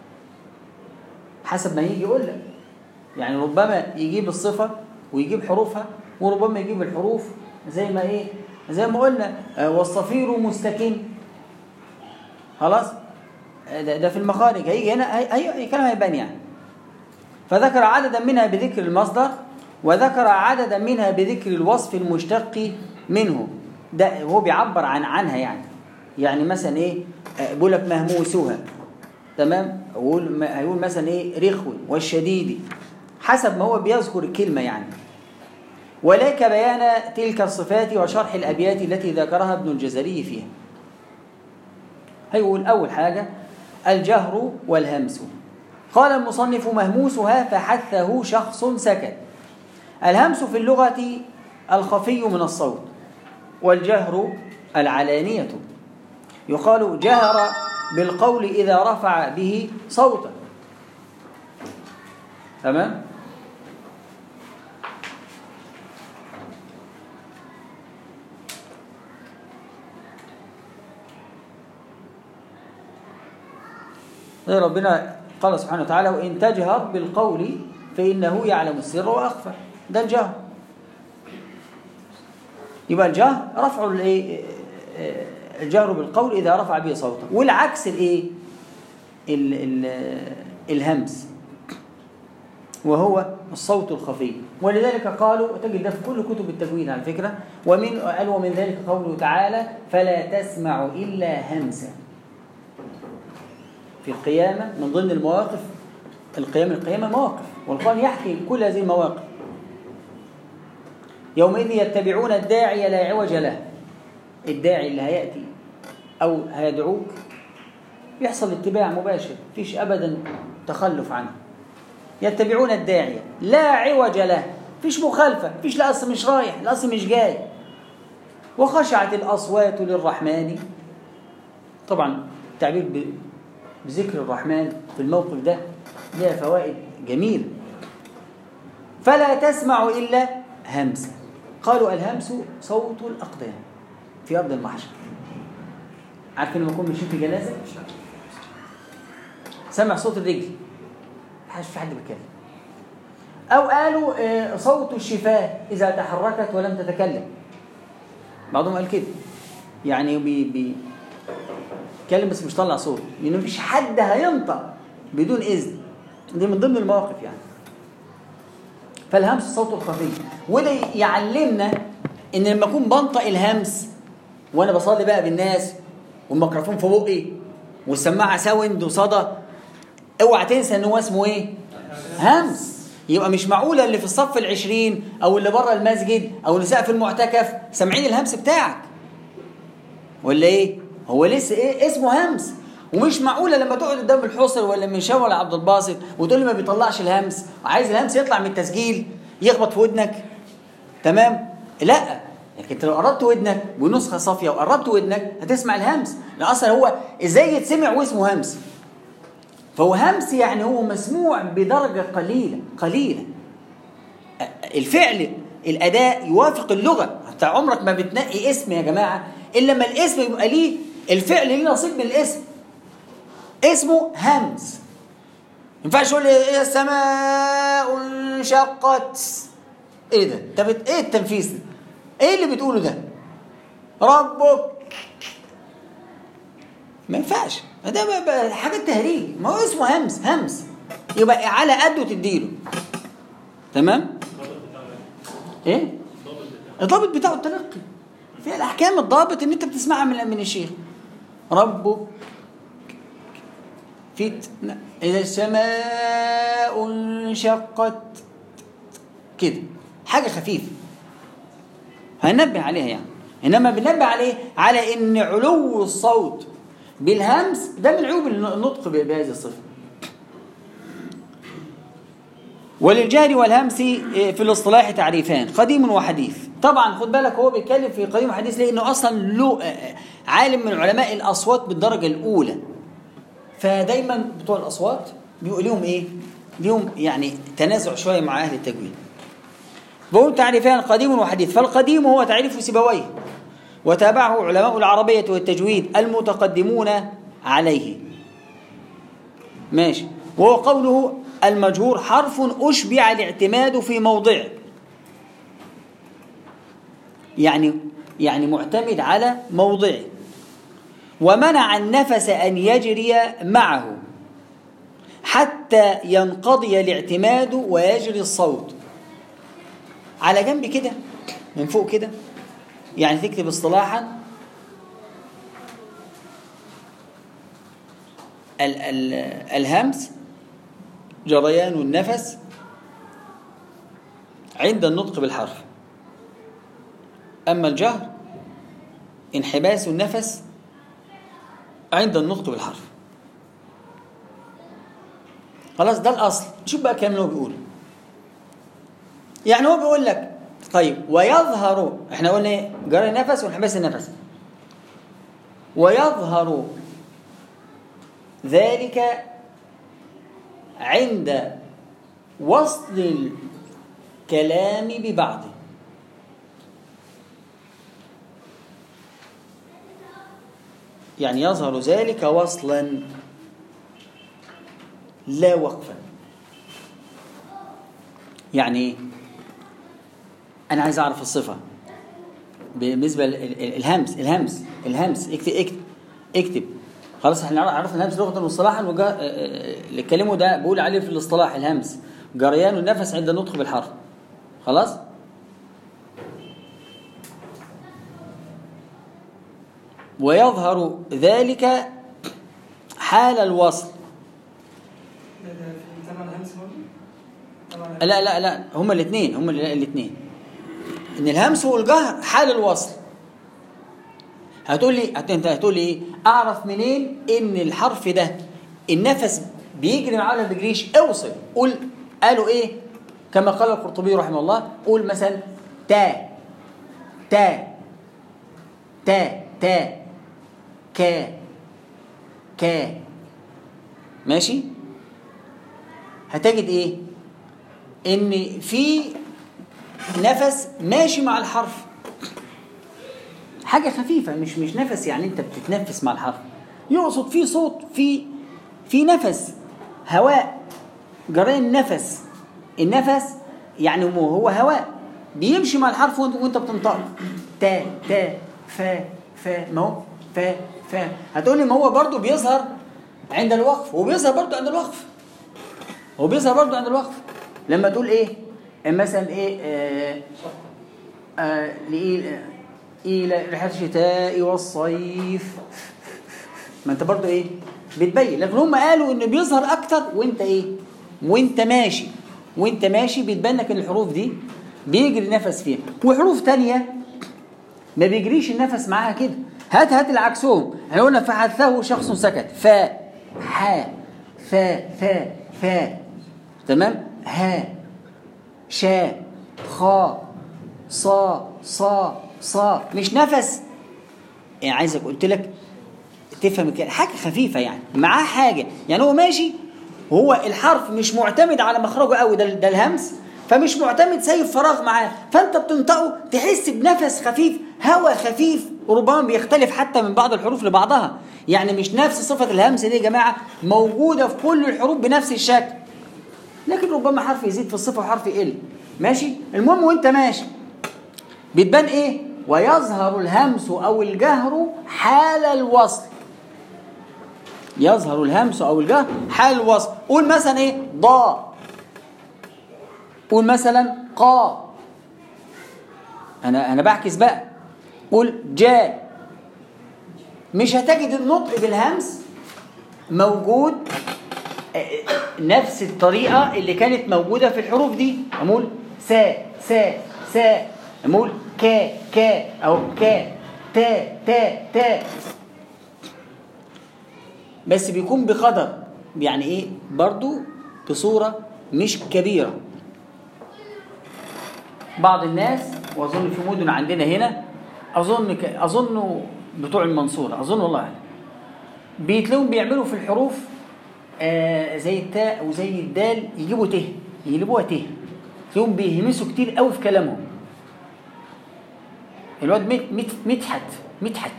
حسب ما يجي يقول لك يعني ربما يجيب الصفة ويجيب حروفها وربما يجيب الحروف زي ما ايه زي ما قلنا آه، والصفير مستكن خلاص آه، ده, ده في المخارج هيجي هنا هي هي هي كلام هيبان يعني فذكر عددا منها بذكر المصدر وذكر عددا منها بذكر الوصف المشتق منه ده هو بيعبر عن عنها يعني يعني مثلا ايه آه، بيقول لك مهموسها تمام يقول هيقول مثلا ايه رخو والشديد حسب ما هو بيذكر الكلمه يعني ولك بيان تلك الصفات وشرح الابيات التي ذكرها ابن الجزري فيها هيقول اول حاجه الجهر والهمس قال المصنف مهموسها فحثه شخص سكت الهمس في اللغه الخفي من الصوت والجهر العلانيه يقال جهر بالقول إذا رفع به صوتا تمام زي ربنا قال سبحانه وتعالى وإن تجهر بالقول فإنه يعلم السر وأخفى ده الجهر يبقى الجهر رفع الايه الجهر بالقول إذا رفع به صوته والعكس الإيه ال ال الهمس وهو الصوت الخفي ولذلك قالوا تجد ده في كل كتب التجويد على فكرة ومن قال ومن ذلك قوله تعالى فلا تسمع إلا همسا في القيامة من ضمن المواقف القيامة القيامة مواقف والقرآن يحكي كل هذه المواقف يومئذ يتبعون الداعي لا عوج له الداعي اللي هيأتي أو هيدعوك يحصل اتباع مباشر فيش أبدا تخلف عنه يتبعون الداعية لا عوج له فيش مخالفة فيش الأصل مش رايح الأصل مش جاي وخشعت الأصوات للرحمن طبعا التعبير ب- بذكر الرحمن في الموقف ده لها فوائد جميلة فلا تسمع إلا همسا قالوا الهمس صوت الأقدام في أرض المحشر عارفين لما يكون ماشيين في جنازة سمع صوت الرجل مش في حد بيتكلم أو قالوا آه، صوت الشفاه إذا تحركت ولم تتكلم بعضهم قال كده يعني بي بي يتكلم بس مش طلع صوت لأن مفيش حد هينطق بدون إذن دي من ضمن المواقف يعني فالهمس صوت الخفي وده يعلمنا ان لما اكون بنطق الهمس وانا بصلي بقى بالناس والميكروفون في بقي والسماعه ساوند وصدى اوعى تنسى ان هو اسمه ايه همس يبقى مش معقوله اللي في الصف العشرين او اللي بره المسجد او اللي سقف المعتكف سامعين الهمس بتاعك ولا ايه هو لسه ايه اسمه همس ومش معقوله لما تقعد قدام الحصر ولا من شاور ولا عبد الباسط وتقول لي ما بيطلعش الهمس عايز الهمس يطلع من التسجيل يخبط في ودنك تمام لا لكن انت لو قربت ودنك بنسخه صافيه وقربت ودنك هتسمع الهمس لان اصلا هو ازاي يتسمع واسمه همس فهو همس يعني هو مسموع بدرجه قليله قليله الفعل الاداء يوافق اللغه حتى عمرك ما بتنقي اسم يا جماعه الا لما الاسم يبقى ليه الفعل ليه نصيب من الاسم اسمه همس ما ينفعش تقول لي ايه السماء انشقت ايه ده انت بت... ايه التنفيذ ده ايه اللي بتقوله ده ربك ما ينفعش ده بقى- بقى حاجه تهريج ما هو اسمه همس همس يبقى على قده تديله تمام ايه الضابط بتاعه التلقي في الاحكام الضابط ان انت بتسمعها من من الشيخ ربك في اذا السماء انشقت كده حاجه خفيفه هننبه عليها يعني انما بننبه عليه على ان علو الصوت بالهمس ده من عيوب النطق ب- بهذه الصفه وللجهر والهمس في الاصطلاح تعريفان قديم وحديث طبعا خد بالك هو بيتكلم في قديم وحديث لانه اصلا له عالم من علماء الاصوات بالدرجه الاولى فدايما بتوع الاصوات بيبقوا ليهم ايه ليهم يعني تنازع شويه مع اهل التجويد بقول تعريفان قديم وحديث فالقديم هو تعريف سيبويه وتابعه علماء العربية والتجويد المتقدمون عليه ماشي وهو قوله المجهور حرف أشبع الاعتماد في موضعه يعني يعني معتمد على موضعه ومنع النفس أن يجري معه حتى ينقضي الاعتماد ويجري الصوت على جنب كده من فوق كده يعني تكتب اصطلاحا ال ال الهمس جريان النفس عند النطق بالحرف أما الجهر انحباس النفس عند النطق بالحرف خلاص ده الأصل شوف بقى كام اللي هو بيقول يعني هو بيقول لك طيب ويظهر احنا قلنا ايه جرى النفس وانحباس النفس ويظهر ذلك عند وصل الكلام ببعضه يعني يظهر ذلك وصلا لا وقفا يعني ايه انا عايز اعرف الصفه بالنسبه للهمس الهمس الهمس اكتب اكتب اكتب خلاص احنا عرفنا الهمس لغه واصطلاحا وجا اللي اتكلموا ده بقول عليه في الاصطلاح الهمس جريان النفس عند النطق بالحرف خلاص ويظهر ذلك حال الوصل ده ده في طبعا الهمس برضه طبعا لا لا لا هما الاثنين هما الاثنين ان الهمس والجهر حال الوصل هتقول لي هت- انت هتقول لي ايه اعرف منين ان الحرف ده النفس بيجري معاه ولا ما بيجريش اوصل قول قالوا ايه كما قال القرطبي رحمه الله قول مثلا تا تا تا تا كا كا ماشي هتجد ايه ان في نفس ماشي مع الحرف حاجه خفيفه مش مش نفس يعني انت بتتنفس مع الحرف يقصد في صوت في في نفس هواء جريان نفس النفس يعني مو هو هواء بيمشي مع الحرف وانت وانت بتنطق تا تا فا فا ما هو فا فا هتقول لي ما هو برضه بيظهر عند الوقف وبيظهر برضه عند الوقف هو بيظهر برضه عند الوقف لما تقول ايه مثلا ايه آه آه لإيه إلى رحلة الشتاء والصيف ما انت برضه ايه بتبين لكن هم قالوا انه بيظهر اكتر وانت ايه وانت ماشي وانت ماشي بتبان لك ان الحروف دي بيجري نفس فيها وحروف تانية ما بيجريش النفس معاها كده هات هات العكسهم احنا قلنا فحثه شخص سكت فا حا فا فا فا تمام ها شا خا صا صا صا مش نفس يعني عايزك قلت لك تفهم كده حاجه خفيفه يعني معاه حاجه يعني هو ماشي وهو الحرف مش معتمد على مخرجه قوي ده, ده الهمس فمش معتمد سايب فراغ معاه فانت بتنطقه تحس بنفس خفيف هواء خفيف وربما بيختلف حتى من بعض الحروف لبعضها يعني مش نفس صفه الهمس دي يا جماعه موجوده في كل الحروف بنفس الشكل لكن ربما حرف يزيد في الصفه وحرف يقل ماشي المهم وانت ماشي بتبان ايه ويظهر الهمس او الجهر حال الوصل يظهر الهمس او الجهر حال الوصل قول مثلا ايه ضاء قول مثلا قا انا انا بعكس بقى قول جاء مش هتجد النطق بالهمس موجود نفس الطريقه اللي كانت موجوده في الحروف دي اقول سا سا سا نقول كا كا او كا تا تا تا بس بيكون بقدر يعني ايه برضو بصورة مش كبيرة بعض الناس واظن في مدن عندنا هنا اظن ك... اظن بتوع المنصورة اظن والله أعلم. بيتلاقوا بيعملوا في الحروف آه زي التاء وزي الدال يجيبوا ته يقلبوها ته تلاقيهم بيهمسوا كتير قوي في كلامهم الواد مت مت مدحت مدحت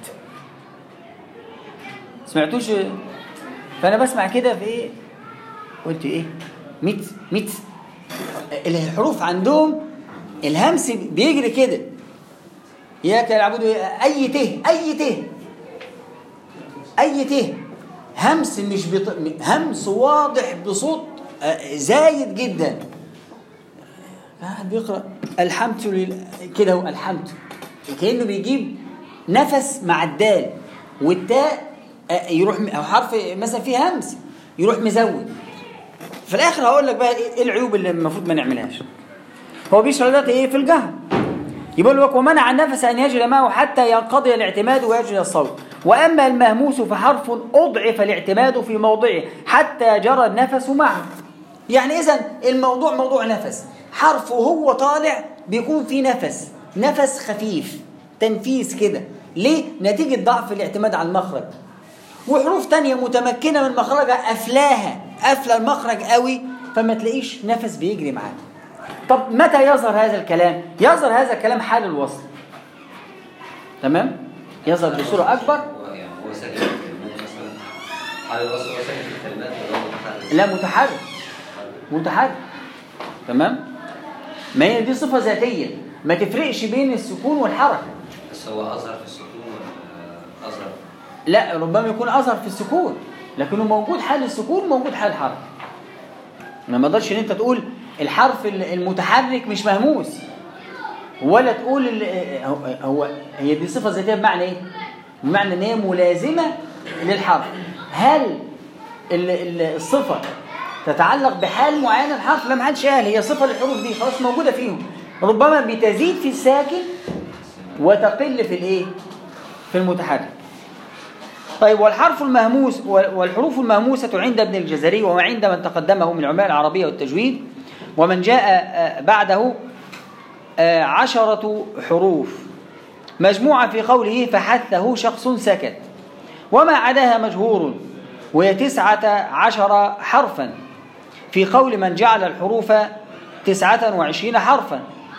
سمعتوش فانا بسمع كده في ايه قلت ايه مت مت الحروف عندهم الهمس بيجري كده اياك يعبدوا اي ته اي ته اي ته همس مش بط... همس واضح بصوت آه، زايد جدا واحد بيقرا الحمد لله كده هو الحمد كانه بيجيب نفس مع الدال والتاء آه، يروح م- او حرف مثلا فيه همس يروح مزود في الاخر هقول لك بقى ايه إيه العيوب اللي المفروض ما نعملهاش هو بيشرح دلوقتي ايه في الجهر يقول لك ومنع النفس ان يجري معه حتى ينقضي الاعتماد ويجري الصوت واما المهموس فحرف اضعف الاعتماد في موضعه حتى جرى النفس معه يعني اذا الموضوع موضوع نفس حرف وهو طالع بيكون فيه نفس نفس خفيف تنفيس كده ليه نتيجه ضعف الاعتماد على المخرج وحروف تانية متمكنة من مخرجها قافلاها قافلة المخرج قوي فما تلاقيش نفس بيجري معاك طب متى يظهر هذا الكلام؟ يظهر هذا الكلام حال الوصل تمام؟ يظهر بصورة أكبر هو يعني هو ساكن في الكلمات مثلا على الوصل هو ساكن في الكلمات ولا هو متحرك؟ لا متحرك متحرك تمام؟ ما هي دي صفة ذاتية ما تفرقش بين السكون والحركة بس هو أظهر في السكون ولا أظهر لا ربما يكون أظهر في السكون لكنه موجود حال السكون موجود حال الحركة ما ما اقدرش ان انت تقول الحرف المتحرك مش مهموس ولا تقول ال- هو- هو هي دي صفه ذاتيه بمعنى ايه؟ بمعنى ان هي ملازمه للحرف هل ال- ال- الصفه تتعلق بحال معين الحرف لا ما حدش قال هي صفه للحروف دي خلاص موجوده فيهم ربما بتزيد في الساكن وتقل في الايه؟ في المتحرك طيب والحرف المهموس والحروف المهموسة عند ابن الجزري وعند من تقدمه من علماء العربية والتجويد ومن جاء آه، بعده آه، عشرة حروف مجموعة في قوله فحثه شخص سكت وما عداها مجهور وهي تسعة عشر حرفا في قول من جعل الحروف تسعة وعشرين حرفا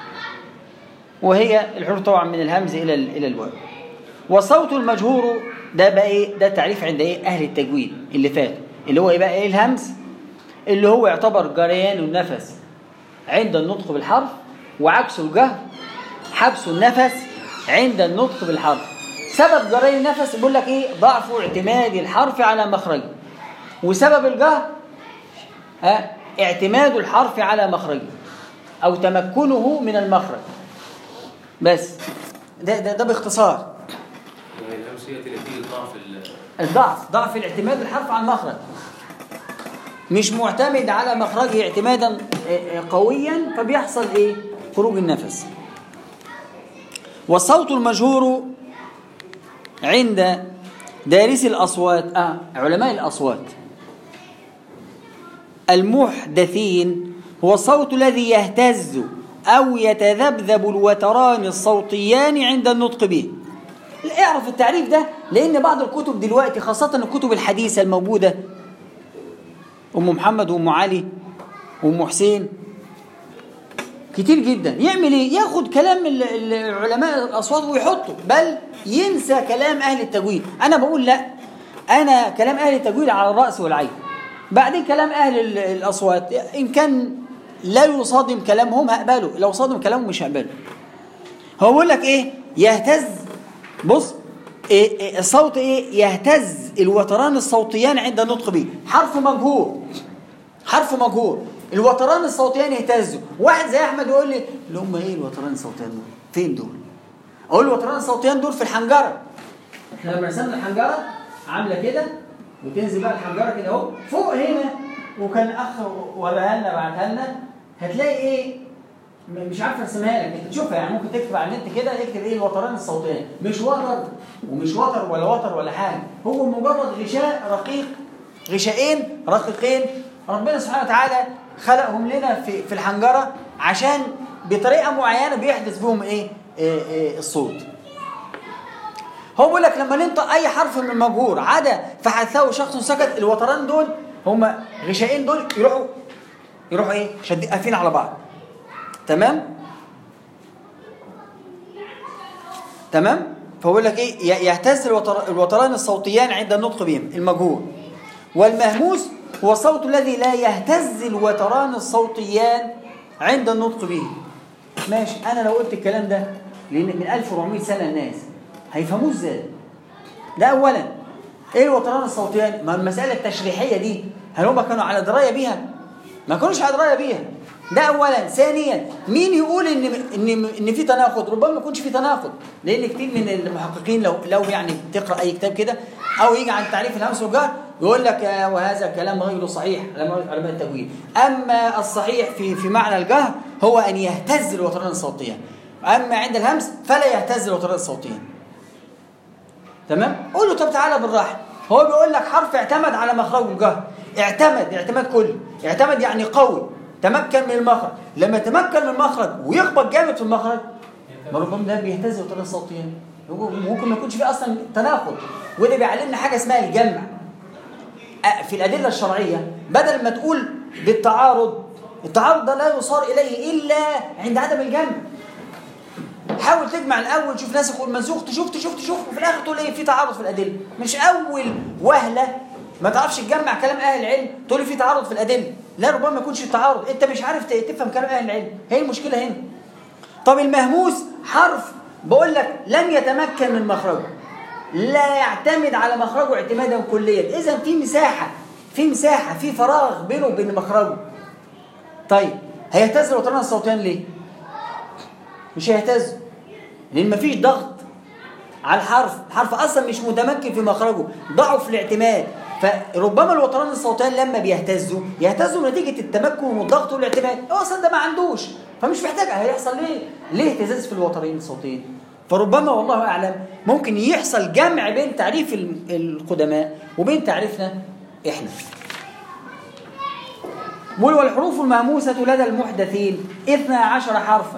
وهي الحروف طبعا من الهمز إلى ال- إلى الواو والصوت المجهور ده بقى ايه ده تعريف عند ايه اهل التجويد اللي فات اللي هو يبقى ايه الهمز اللي هو يعتبر جريان النفس عند النطق بالحرف وعكسه الجهر حبس النفس عند النطق بالحرف سبب جريان النفس بيقول لك ايه ضعف اعتماد الحرف على مخرجه وسبب الجهر ها اعتماد الحرف على مخرجه او تمكنه من المخرج بس ده ده, ده باختصار يعني الأمثلة نتيجة ضعف ال- الضعف ضعف الاعتماد الحرف على المخرج مش معتمد على مخرجه اعتمادا آه، آه، قويا فبيحصل ايه خروج النفس والصوت المجهور عند دارسي الاصوات آه علماء الاصوات المحدثين هو الصوت الذي يهتز او يتذبذب الوتران الصوتيان عند النطق به اعرف التعريف ده لان بعض الكتب دلوقتي خاصه الكتب الحديثه الموجوده ام محمد وام علي وام حسين كتير جدا يعمل ايه ياخد كلام ال- ال- العلماء الاصوات ويحطه بل ينسى كلام اهل التجويد انا بقول لا انا كلام اهل التجويد على الراس والعين بعدين كلام اهل ال- الاصوات ان كان لا يصادم كلامهم هقبله لو صادم كلامهم مش هقبله هو بيقول لك ايه يهتز بص إيه إيه الصوت ايه يهتز الوتران الصوتيان عند النطق به حرف مجهور حرف مجهور الوتران الصوتيان يهتزوا واحد زي احمد يقول لي اللي هم ايه الوتران الصوتيان دول فين دول اقول له الوتران الصوتيان دول في الحنجره احنا لما رسمنا الحنجره عامله كده وتنزل بقى الحنجره كده اهو فوق هنا وكان اخ وريها لنا بعتها لنا هتلاقي ايه م- مش عارف ارسمها لك انت تشوفها يعني ممكن تكتب على النت كده اكتب ايه الوتران الصوتيان مش وتر ومش وتر ولا وتر ولا حاجه هو مجرد غشاء رقيق غشاءين رقيقين ربنا سبحانه وتعالى خلقهم لنا في في الحنجره عشان بطريقه معينه بيحدث بهم ايه, إيه, إيه الصوت هو بيقول لك لما ننطق اي حرف من المجهور عدا فحثه شخص سكت الوتران دول هما غشائين دول يروحوا يروحوا ايه شادين قافلين على بعض تمام تمام فبقول لك ايه ي- يهتز الوتر- الوتران الصوتيان عند النطق بهم المجهور والمهموس هو الصوت الذي لا يهتز الوتران الصوتيان عند النطق به ماشي انا لو قلت الكلام ده لان من 1400 سنه الناس هيفهموه ازاي ده اولا ايه الوتران الصوتيان ما المساله التشريحيه دي هل هم كانوا على درايه بيها ما كانوش على درايه بيها ده اولا ثانيا مين يقول ان ان ان في تناقض ربما ما يكونش في تناقض لان كتير من المحققين لو لو يعني تقرا اي كتاب كده او يجي عن تعريف الهمس والجهر يقول لك آه، وهذا كلام غير صحيح علماء علماء التجويد اما الصحيح في في معنى الجهر هو ان يهتز الوتران الصوتيان اما عند الهمس فلا يهتز الوتران الصوتيان تمام قول له طب تعالى بالراحه هو بيقول لك حرف اعتمد على مخرجه الجهر اعتمد اعتماد كلي اعتمد يعني قوي تمكن من المخرج لما يتمكن من المخرج ويخبط جامد في المخرج ما ربما ده بيهتز الوتران الصوتيان هو ممكن ما يكونش فيه اصلا تناقض وده بيعلمنا حاجه اسمها الجمع أ- في الادله الشرعيه بدل ما تقول بالتعارض التعارض ده لا يصار اليه الا عند عدم الجمع حاول تجمع الاول تشوف ناسخ والمنسوخ تشوف تشوف تشوف وفي الاخر تقول ايه في تعارض في الادله مش اول وهله ما تعرفش تجمع كلام اهل العلم تقول لي في تعارض في الادله لا ربما ما يكونش في تعارض انت مش عارف ت- تفهم كلام اهل العلم هي المشكله هنا طب المهموس حرف بقول لك لم يتمكن من مخرجه لا يعتمد على مخرجه اعتمادا كليا اذا في مساحه في مساحه في فراغ بينه وبين مخرجه طيب هيهتز الوتران الصوتيان ليه مش هيهتز لان مفيش ضغط على الحرف الحرف اصلا مش متمكن في مخرجه ضعف الاعتماد فربما الوتران الصوتيان لما بيهتزوا يهتزوا نتيجه التمكن والضغط والاعتماد هو اصلا ده ما عندوش فمش محتاج هيحصل ليه ليه اهتزاز في الوترين الصوتيين فربما والله اعلم ممكن يحصل جمع بين تعريف ال- القدماء وبين تعريفنا احنا بيقول والحروف المهموسة لدى المحدثين اثنا عشر حرفا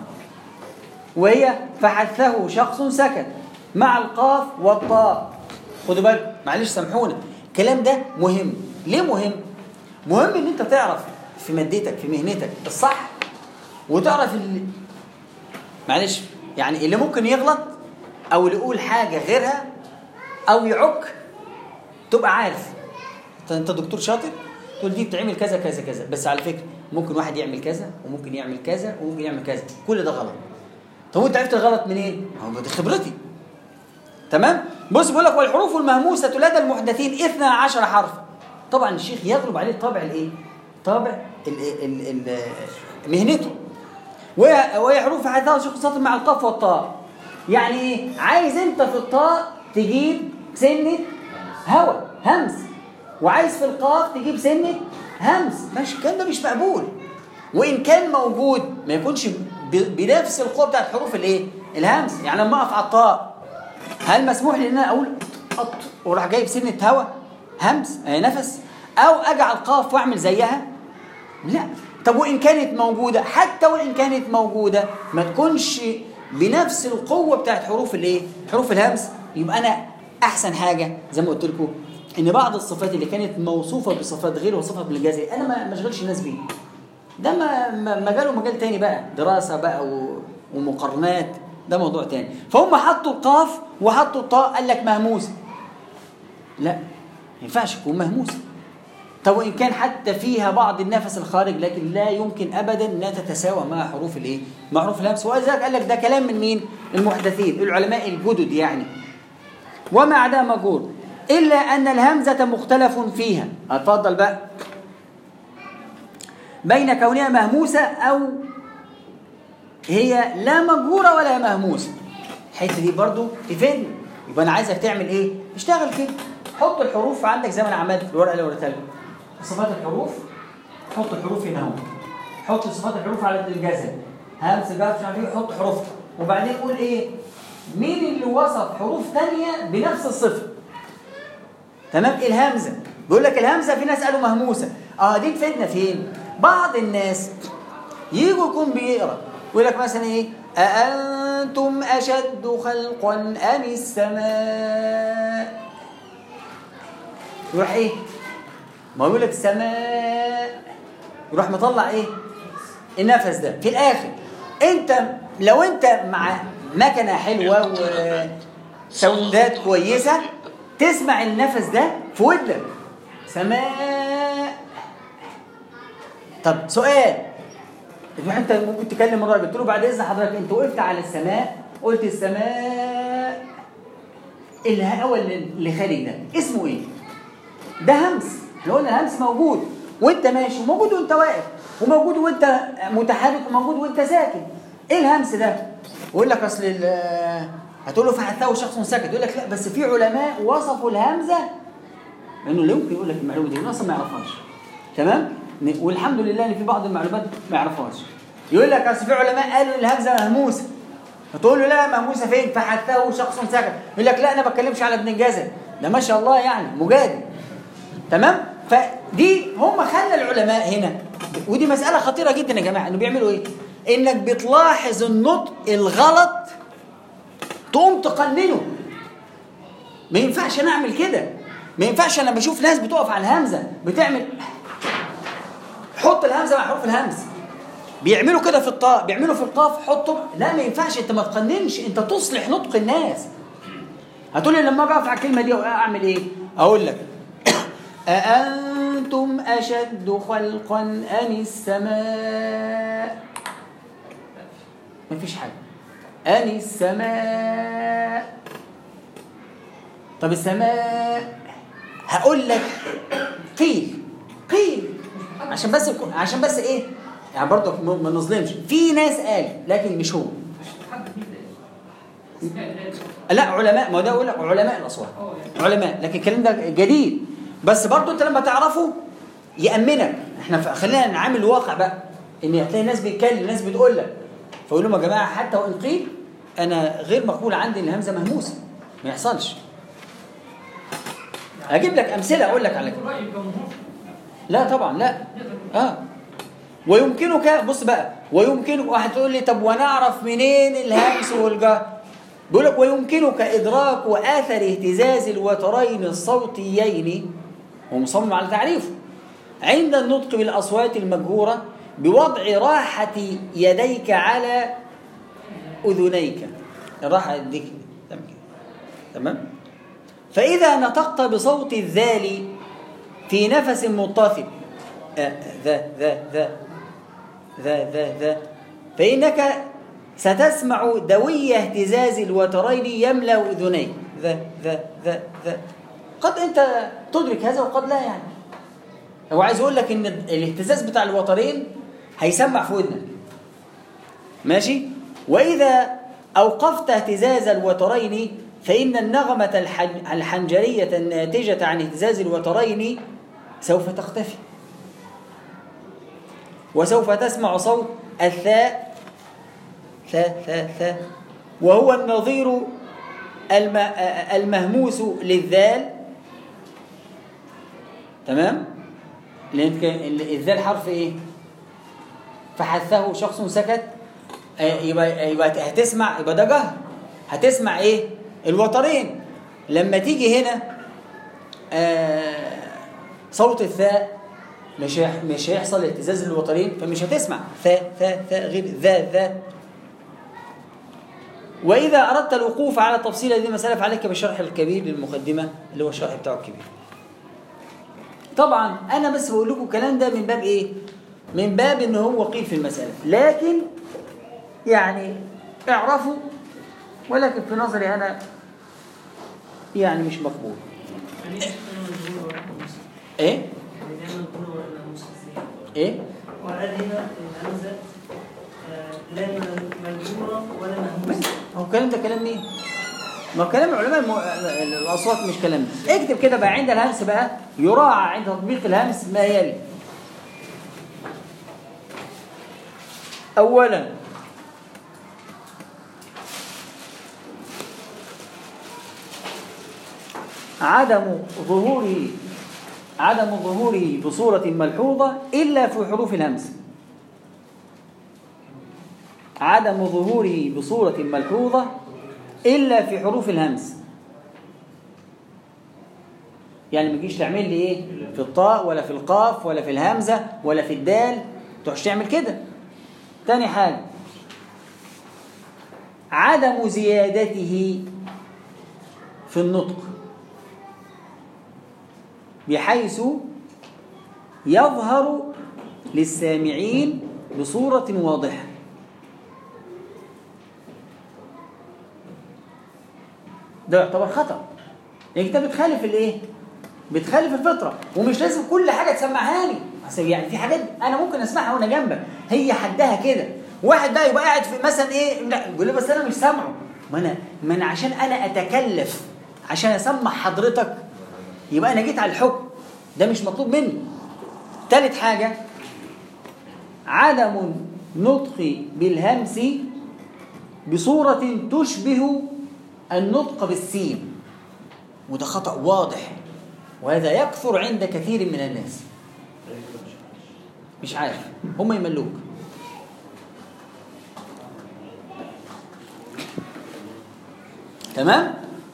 وهي فحثه شخص سكت مع القاف والطاء خدوا بالكم معلش سامحونا الكلام ده مهم ليه مهم مهم ان انت تعرف في مادتك في مهنتك الصح وتعرف اللي معلش يعني اللي ممكن يغلط او اللي يقول حاجه غيرها او يعك تبقى عارف انت انت دكتور شاطر تقول دي بتعمل كذا كذا كذا بس على فكره ممكن واحد يعمل كذا وممكن يعمل كذا وممكن يعمل كذا كل ده غلط طب وانت عرفت الغلط منين؟ هو دي خبرتي تمام؟ بص بيقول لك والحروف المهموسة لدى المحدثين 12 حرفا طبعا الشيخ يغلب عليه طابع الايه؟ طابع ال ال ال مهنته وهي وهي حروف حدثها شيخ ساطر مع القاف والطاء يعني ايه؟ عايز انت في الطاء تجيب سنة هوا همس وعايز في القاف تجيب سنة همس ماشي الكلام ده مش مقبول وان كان موجود ما يكونش ب- بنفس القوه بتاعت حروف الايه الهمس يعني لما اقف على الطاء هل مسموح لي ان انا اقول قط وراح جايب سنه هوا همس آه نفس او اجعل قاف واعمل زيها لا طب وان كانت موجوده حتى وان كانت موجوده ما تكونش بنفس القوه بتاعت حروف الايه حروف الهمس يبقى انا احسن حاجه زي ما قلت لكم ان بعض الصفات اللي كانت موصوفه بصفات غير موصوفه بالجزء انا ما ما اشغلش الناس بيه ده ما ما- مجاله مجال تاني بقى دراسة بقى و- ومقارنات ده موضوع تاني فهم حطوا القاف وحطوا الطاء قال لك مهموسة لا ما ينفعش تكون مهموسة طب وإن كان حتى فيها بعض النفس الخارج لكن لا يمكن أبدا أنها تتساوى مع حروف الإيه؟ مع حروف الهمس ولذلك قال لك ده كلام من مين؟ المحدثين العلماء الجدد يعني وما عدا مجهول إلا أن الهمزة مختلف فيها اتفضل بقى بين كونها مهموسة أو هي لا مجهورة ولا مهموسة الحتة دي برضو تفيدني يبقى أنا عايزك تعمل إيه؟ اشتغل كده حط الحروف عندك زي ما أنا عملت في الورقة اللي وريتها لكم صفات الحروف حط الحروف هنا اهو حط صفات الحروف على الجزم همس جر مش عارف ايه حط حروف وبعدين قول ايه مين اللي وصف حروف تانية بنفس الصفه تمام الهمزه بيقول لك الهمزه في ناس قالوا مهموسه اه دي تفيدنا فين بعض الناس يجوا يكون بيقرا يقول لك مثلا ايه أأنتم أشد خلقا أم السماء يروح ايه ما يقول لك السماء يروح مطلع ايه النفس ده في الاخر انت لو انت مع مكنه حلوه وساوندات كويسه تسمع النفس ده في ودنك سماء طب سؤال تروح انت ممكن تكلم الراجل قلت له بعد اذن حضرتك انت وقفت على السماء قلت السماء الهواء اللي خارج ده اسمه ايه؟ ده همس احنا قلنا الهمس موجود وانت ماشي وموجود وانت واقف وموجود وانت متحرك وموجود وانت ساكن ايه الهمس ده؟ يقول لك اصل ال- هتقول له فحثه شخص ساكت يقول لك لا بس في علماء وصفوا الهمزه انه لا يمكن يقول لك المعلومه دي اصلا ما يعرفهاش تمام؟ والحمد لله ان في بعض المعلومات ما يعرفهاش يقول لك اصل في علماء قالوا ان الهمزه مهموسه فتقول له لا مهموسه فين؟ فحثه شخص ساكت يقول لك لا انا ما بتكلمش على ابن الجزر ده ما شاء الله يعني مجادل تمام فدي هم خلى العلماء هنا ودي مساله خطيره جدا يا جماعه انه بيعملوا ايه انك بتلاحظ النطق الغلط تقوم تقننه ما ينفعش انا اعمل كده ما ينفعش انا بشوف ناس بتقف على الهمزه بتعمل حط الهمزه مع حروف الهمز بيعملوا كده في الطاء بيعملوا في القاف حطوا لا ما ينفعش انت ما تقننش انت تصلح نطق الناس هتقول لي لما اجي اقف على الكلمه دي اعمل ايه اقول لك أأنتم أشد خلقا أم السماء مفيش حاجة أم السماء طب السماء هقول لك قيل قيل عشان بس عشان بس ايه يعني برضه ما ما نظلمش في ناس قال لكن مش هو لا علماء ما هو ده اقول لك علماء الاصوات علماء لكن الكلام ده جديد بس برضه انت لما تعرفه يامنك احنا ف- خلينا نعامل الواقع بقى ان هتلاقي ناس بيتكلم ناس بتقول لك فاقول لهم يا جماعه حتى وان قيل انا غير مقبول عندي ان الهمزه مهموسه ما يحصلش اجيب لك امثله اقول لك على كده رأي الجمهور لا طبعا لا اه ويمكنك بص بقى ويمكنك واحد تقول لي طب ونعرف منين الهمس والجهر بيقول لك ويمكنك ادراك اثر اهتزاز الوترين الصوتيين ومصمم على تعريفه عند النطق بالاصوات المجهوره بوضع راحه يديك على اذنيك الراحه يديك تمام كده. تمام فاذا نطقت بصوت الذال في نفس متصل آه، ذا ذا ذا ذا ذا ذا فإنك ستسمع دوي اهتزاز الوترين يملأ أذنيك ذا ذا ذا ذا قد أنت تدرك هذا وقد لا يعني هو عايز يقول لك إن الاهتزاز بتاع الوترين هيسمع في ودنك ماشي وإذا أوقفت اهتزاز الوترين فإن النغمة الحن- الحنجرية الناتجة عن اهتزاز الوترين سوف تختفي وسوف تسمع صوت الثاء ثاء ثاء ثاء وهو النظير الم... المهموس للذال تمام لأن كان الذال حرف ايه فحثه شخص سكت آه، يبقى يبقى هتسمع يبقى ده جهر هتسمع ايه الوترين لما تيجي هنا آه صوت الثاء مش هيح- مش هيحصل اهتزاز للوترين فمش هتسمع ثاء ثاء ثاء غير ذا ذا وإذا أردت الوقوف على تفصيل هذه المسألة فعليك بالشرح الكبير للمقدمة اللي هو الشرح بتاعه الكبير طبعا أنا بس بقول لكم الكلام ده من باب إيه؟ من باب إن هو قيل في المسألة لكن يعني اعرفوا ولكن في نظري أنا يعني مش مقبول يعني ايش كلمة الجمهور ولا موسى؟ إيه؟ يعني كلمة الجمهور ولا موسى ازاي؟ إيه؟ وقال هنا الهمزة آه، لا مجبورة ولا مهموسة هو الكلام ده كلام مين؟ ما هو كلام علماء الم... الاصوات مش كلامنا اكتب كده بقى عند الهمس بقى يراعى عند تطبيق الهمس ما يلي اولا عدم ظهوره عدم ظهوره بصورة ملحوظة إلا في حروف الهمس عدم ظهوره بصورة ملحوظة إلا في حروف الهمس يعني ما تجيش تعمل لي ايه في الطاء ولا في القاف ولا في الهمزة ولا في الدال تروحش تعمل كده تاني حاجة عدم زيادته في النطق بحيث يظهر للسامعين بصورة واضحة ده يعتبر خطأ يعني انت بتخالف الايه بتخالف الفطره ومش لازم كل حاجه تسمعها لي أصل يعني في حاجات انا ممكن اسمعها وانا جنبك هي حدها كده واحد بقى يبقى قاعد في مثلا ايه لا يقول لي بس انا مش سامعه ما انا ما انا عشان انا اتكلف عشان اسمع حضرتك يبقى انا جيت على الحكم ده مش مطلوب مني ثالث حاجه عدم النطق بالهمس بصورة تشبه النطق بالسين وده خطأ واضح وهذا يكثر عند كثير من الناس مش عارف هم يملوك تمام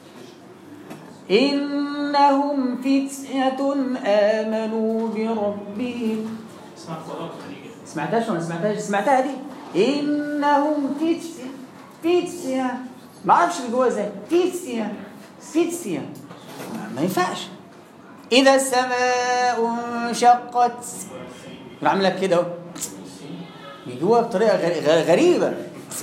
إنهم فتية آمنوا بربهم اسمع قراءة خليجة سمعتهاش ولا ما سمعتهاش سمعتها دي إنهم فتية فتية ما اعرفش اللي جواها ازاي فتية فتية ما- ما ينفعش إذا السماء انشقت بعمل لك كده اهو بيجوها بطريقة غري- غ- غريبة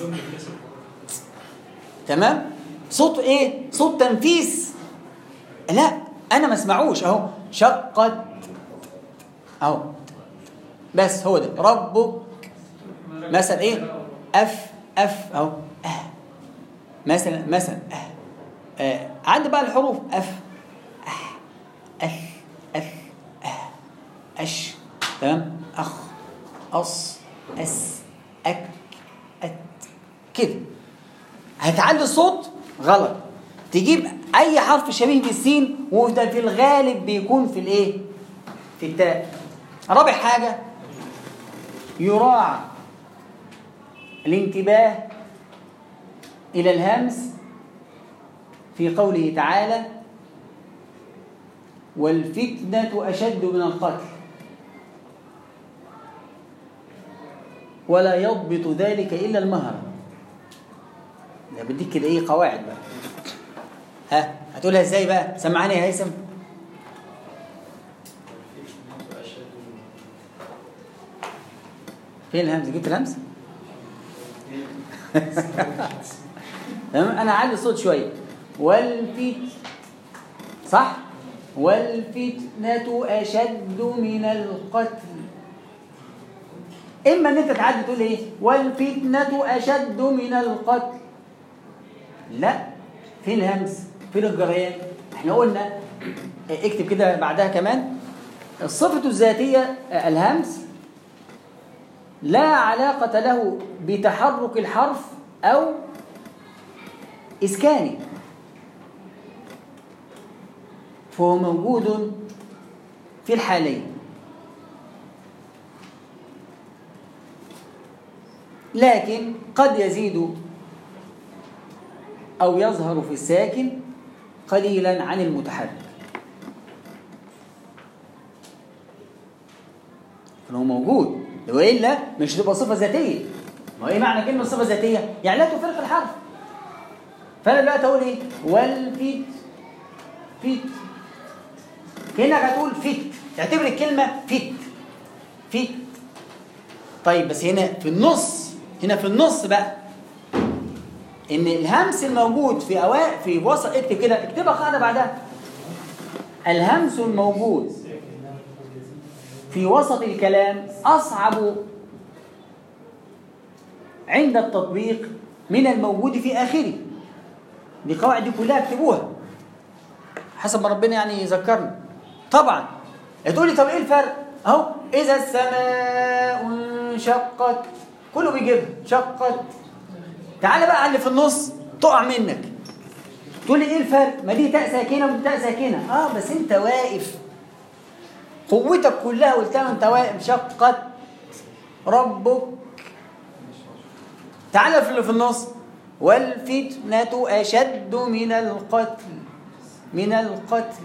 تمام صوت ايه صوت تنفيس لا انا ما اسمعوش اهو شقت اهو بس هو ده ربك مثلا ايه اف اف اهو اه مثلا مثلا اه, آه. عندي بقى الحروف اف اه اف اف اه اش تمام اخ اص اس اك ات كده هتعلي الصوت غلط تجيب اي حرف شبيه بالسين وده في الغالب بيكون في الايه في التاء رابع حاجه يراعى الانتباه الى الهمس في قوله تعالى والفتنه اشد من القتل ولا يضبط ذلك الا المهر ده بديك كده ايه قواعد بقى ها هتقولها ازاي بقى سمعني يا هيثم فين الهمزه جبت الهمزه تمام انا اعلي الصوت شويه والفت صح والفتنه اشد من القتل اما ان انت تعدي تقول ايه والفتنه اشد من القتل لا فين الهمس فين الجريان احنا قلنا اكتب كده بعدها كمان الصفة الذاتية الهمس لا علاقة له بتحرك الحرف أو إسكانه فهو موجود في الحالين لكن قد يزيد أو يظهر في الساكن قليلا عن المتحرك فهو موجود وإلا مش تبقى صفة ذاتية ما هو إيه معنى كلمة صفة ذاتية؟ يعني لا تفرق الحرف فأنا دلوقتي أقول إيه؟ والفت فت كأنك هتقول فت تعتبر الكلمة فت فت طيب بس هنا في النص هنا في النص بقى ان الهمس الموجود في أوا... في وسط اكتب كده اكتبها قاعده بعدها الهمس الموجود في وسط الكلام اصعب عند التطبيق من الموجود في اخره دي قواعد دي كلها اكتبوها حسب ما ربنا يعني يذكرنا طبعا تقول لي طب ايه الفرق اهو اذا السماء انشقت كله بيجيبها شقت تعالى بقى على اللي في النص تقع منك تقول لي ايه الفرق ما دي تاء ساكنه ودي تاء ساكنه اه بس انت واقف قوتك كلها قلت له انت واقف شقت ربك تعالى في اللي في النص والفتنة أشد من القتل من القتل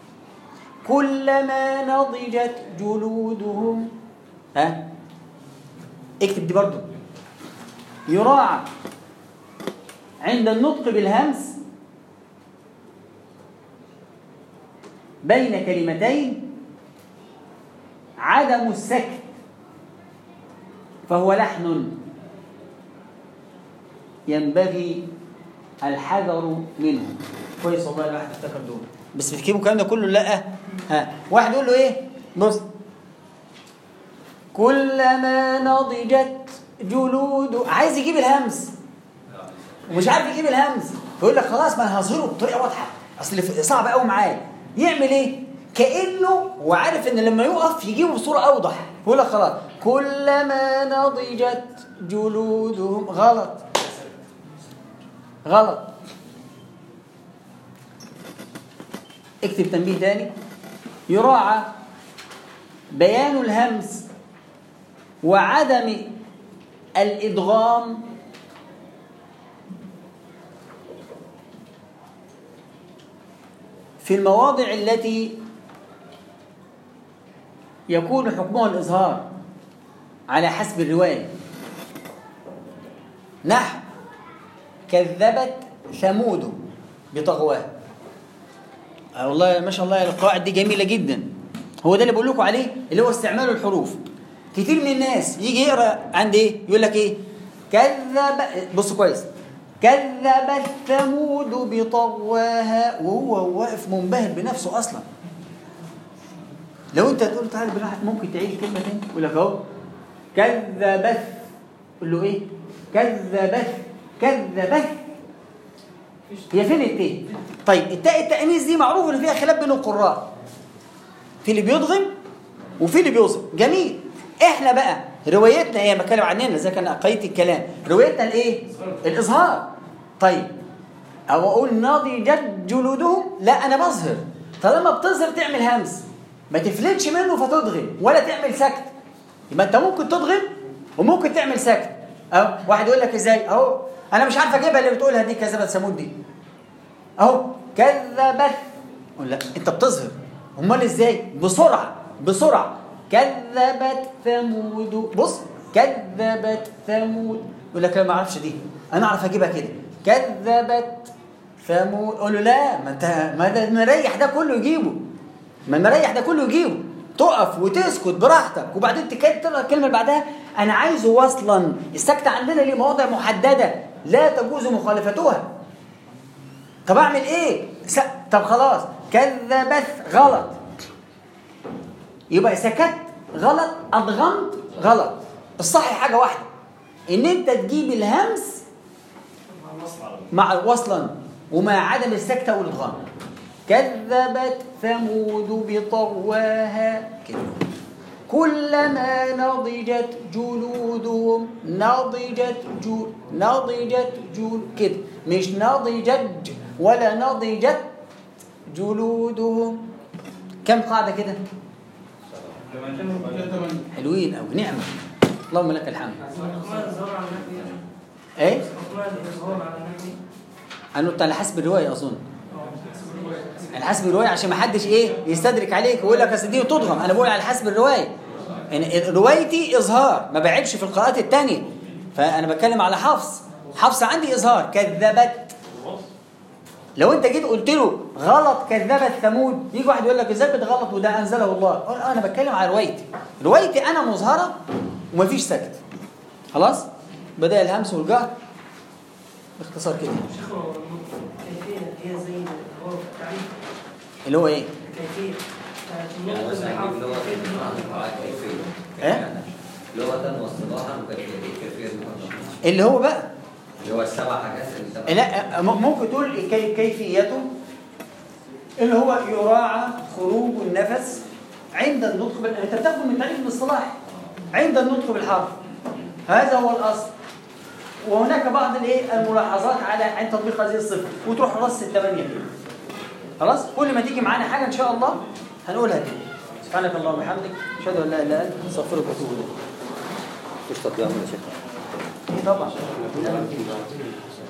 كلما نضجت جلودهم ها اكتب دي برضو يراعى عند النطق بالهمس بين كلمتين عدم السكت فهو لحن ينبغي الحذر منه كويس والله الواحد افتكر دول بس بتكتبوا الكلام ده كله لا ها واحد يقول له ايه بص كلما نضجت جلود عايز يجيب الهمس ومش عارف يجيب الهمس فيقول لك خلاص ما انا هظهره بطريقه واضحه اصل صعب قوي معايا يعمل ايه كانه هو عارف ان لما يقف يجيبه بصوره اوضح يقول لك خلاص كلما نضجت جلودهم غلط غلط اكتب تنبيه تاني يراعى بيان الهمس وعدم الادغام في المواضع التي يكون حكمها الإظهار على حسب الرواية نحو كذبت ثمود بطغواها آه والله ما شاء الله القواعد دي جميلة جدا هو ده اللي بقول لكم عليه اللي هو استعمال الحروف كتير من الناس يجي يقرا عند ايه يقول لك ايه كذب بص كويس كذبت ثمود بطغواها وهو واقف منبهر بنفسه اصلا لو انت تقول تعالى بالراحه ممكن تعيد الكلمه تاني يقول لك اهو كذبت قول له ايه كذبت كذبت هي فين التاء طيب التاء التانيث دي معروف ان فيها خلاف بين القراء في اللي بيضغم وفي اللي بيوصل جميل احنا بقى روايتنا ايه بتكلم عننا زي كان قيت الكلام روايتنا الايه الاظهار طيب او اقول نضجت جلودهم لا انا بظهر طالما بتظهر تعمل همس ما تفلتش منه فتضغم ولا تعمل سكت يبقى انت ممكن تضغم وممكن تعمل سكت اهو واحد يقول لك ازاي اهو انا مش عارف اجيبها اللي بتقولها دي كذبت ثمود دي اهو كذبت لا انت بتظهر امال ازاي بسرعه بسرعه كذبت ثمود بص كذبت ثمود يقول لك لا ما اعرفش دي انا اعرف اجيبها كده كذبت ثمود قول له لا ما انت ما ده المريح ده كله يجيبه ما المريح ده كله يجيبه تقف وتسكت براحتك وبعدين تكتب الكلمه اللي بعدها انا عايزه وصلا السكت عندنا ليه مواضع محدده لا تجوز مخالفتها طب اعمل ايه س... طب خلاص كذبت غلط يبقى سكت غلط ادغمت غلط الصح حاجه واحده ان انت تجيب الهمس مع وصلا ومع عدم السكته والادغام كذبت ثمود بطغواها كده كلما نضجت جلودهم نضجت جول نضجت جول كده مش نضجت ولا نضجت جلودهم كم قاعدة كده حلوين أو نعمة اللهم لك الحمد حكمان الظهور على النبي ايه حكمان الظهور على النبي انا قلت على حسب الروايه اظن على حسب الروايه عشان ما حدش ايه يستدرك عليك ويقول لك اصل دي تضغم انا بقول على حسب الروايه يعني روايتي اظهار ما بعيبش في القراءات الثانيه فانا بتكلم على حفص حفص عندي اظهار كذبت لو انت جيت قلت له غلط كذبت ثمود يجي واحد يقول لك ازاي بتغلط وده انزله الله اقول انا بتكلم على روايتي روايتي انا مظهره ومفيش سكت خلاص بدا الهمس والجهر باختصار كده شيخ هو الكيفية هي زي هو التعريف اللي هو ايه الكيفية بتاعت يعني النطق مثلا بالحرف نجيب لغة كيف عن كيفية إيه؟ لغة واصطلاحا وكيفية كيفية المطلق اللي هو بقى اللي هو السبع حاجات اللي تبع لا م- ممكن تقول كي كيفيته اللي هو يراعى خروج النفس عند النطق بال... انت بتاخده من تعريف الاصطلاح عند النطق بالحرف هذا هو الاصل وهناك بعض الايه الملاحظات على عند تطبيق هذه الصفه وتروح رص الثمانيه كده خلاص كل ما تيجي معانا حاجه ان شاء الله هنقولها كده سبحانك اللهم وبحمدك اشهد ان لا اله الا انت استغفرك واتوب اليك مفيش تطبيق من شيخ طبعا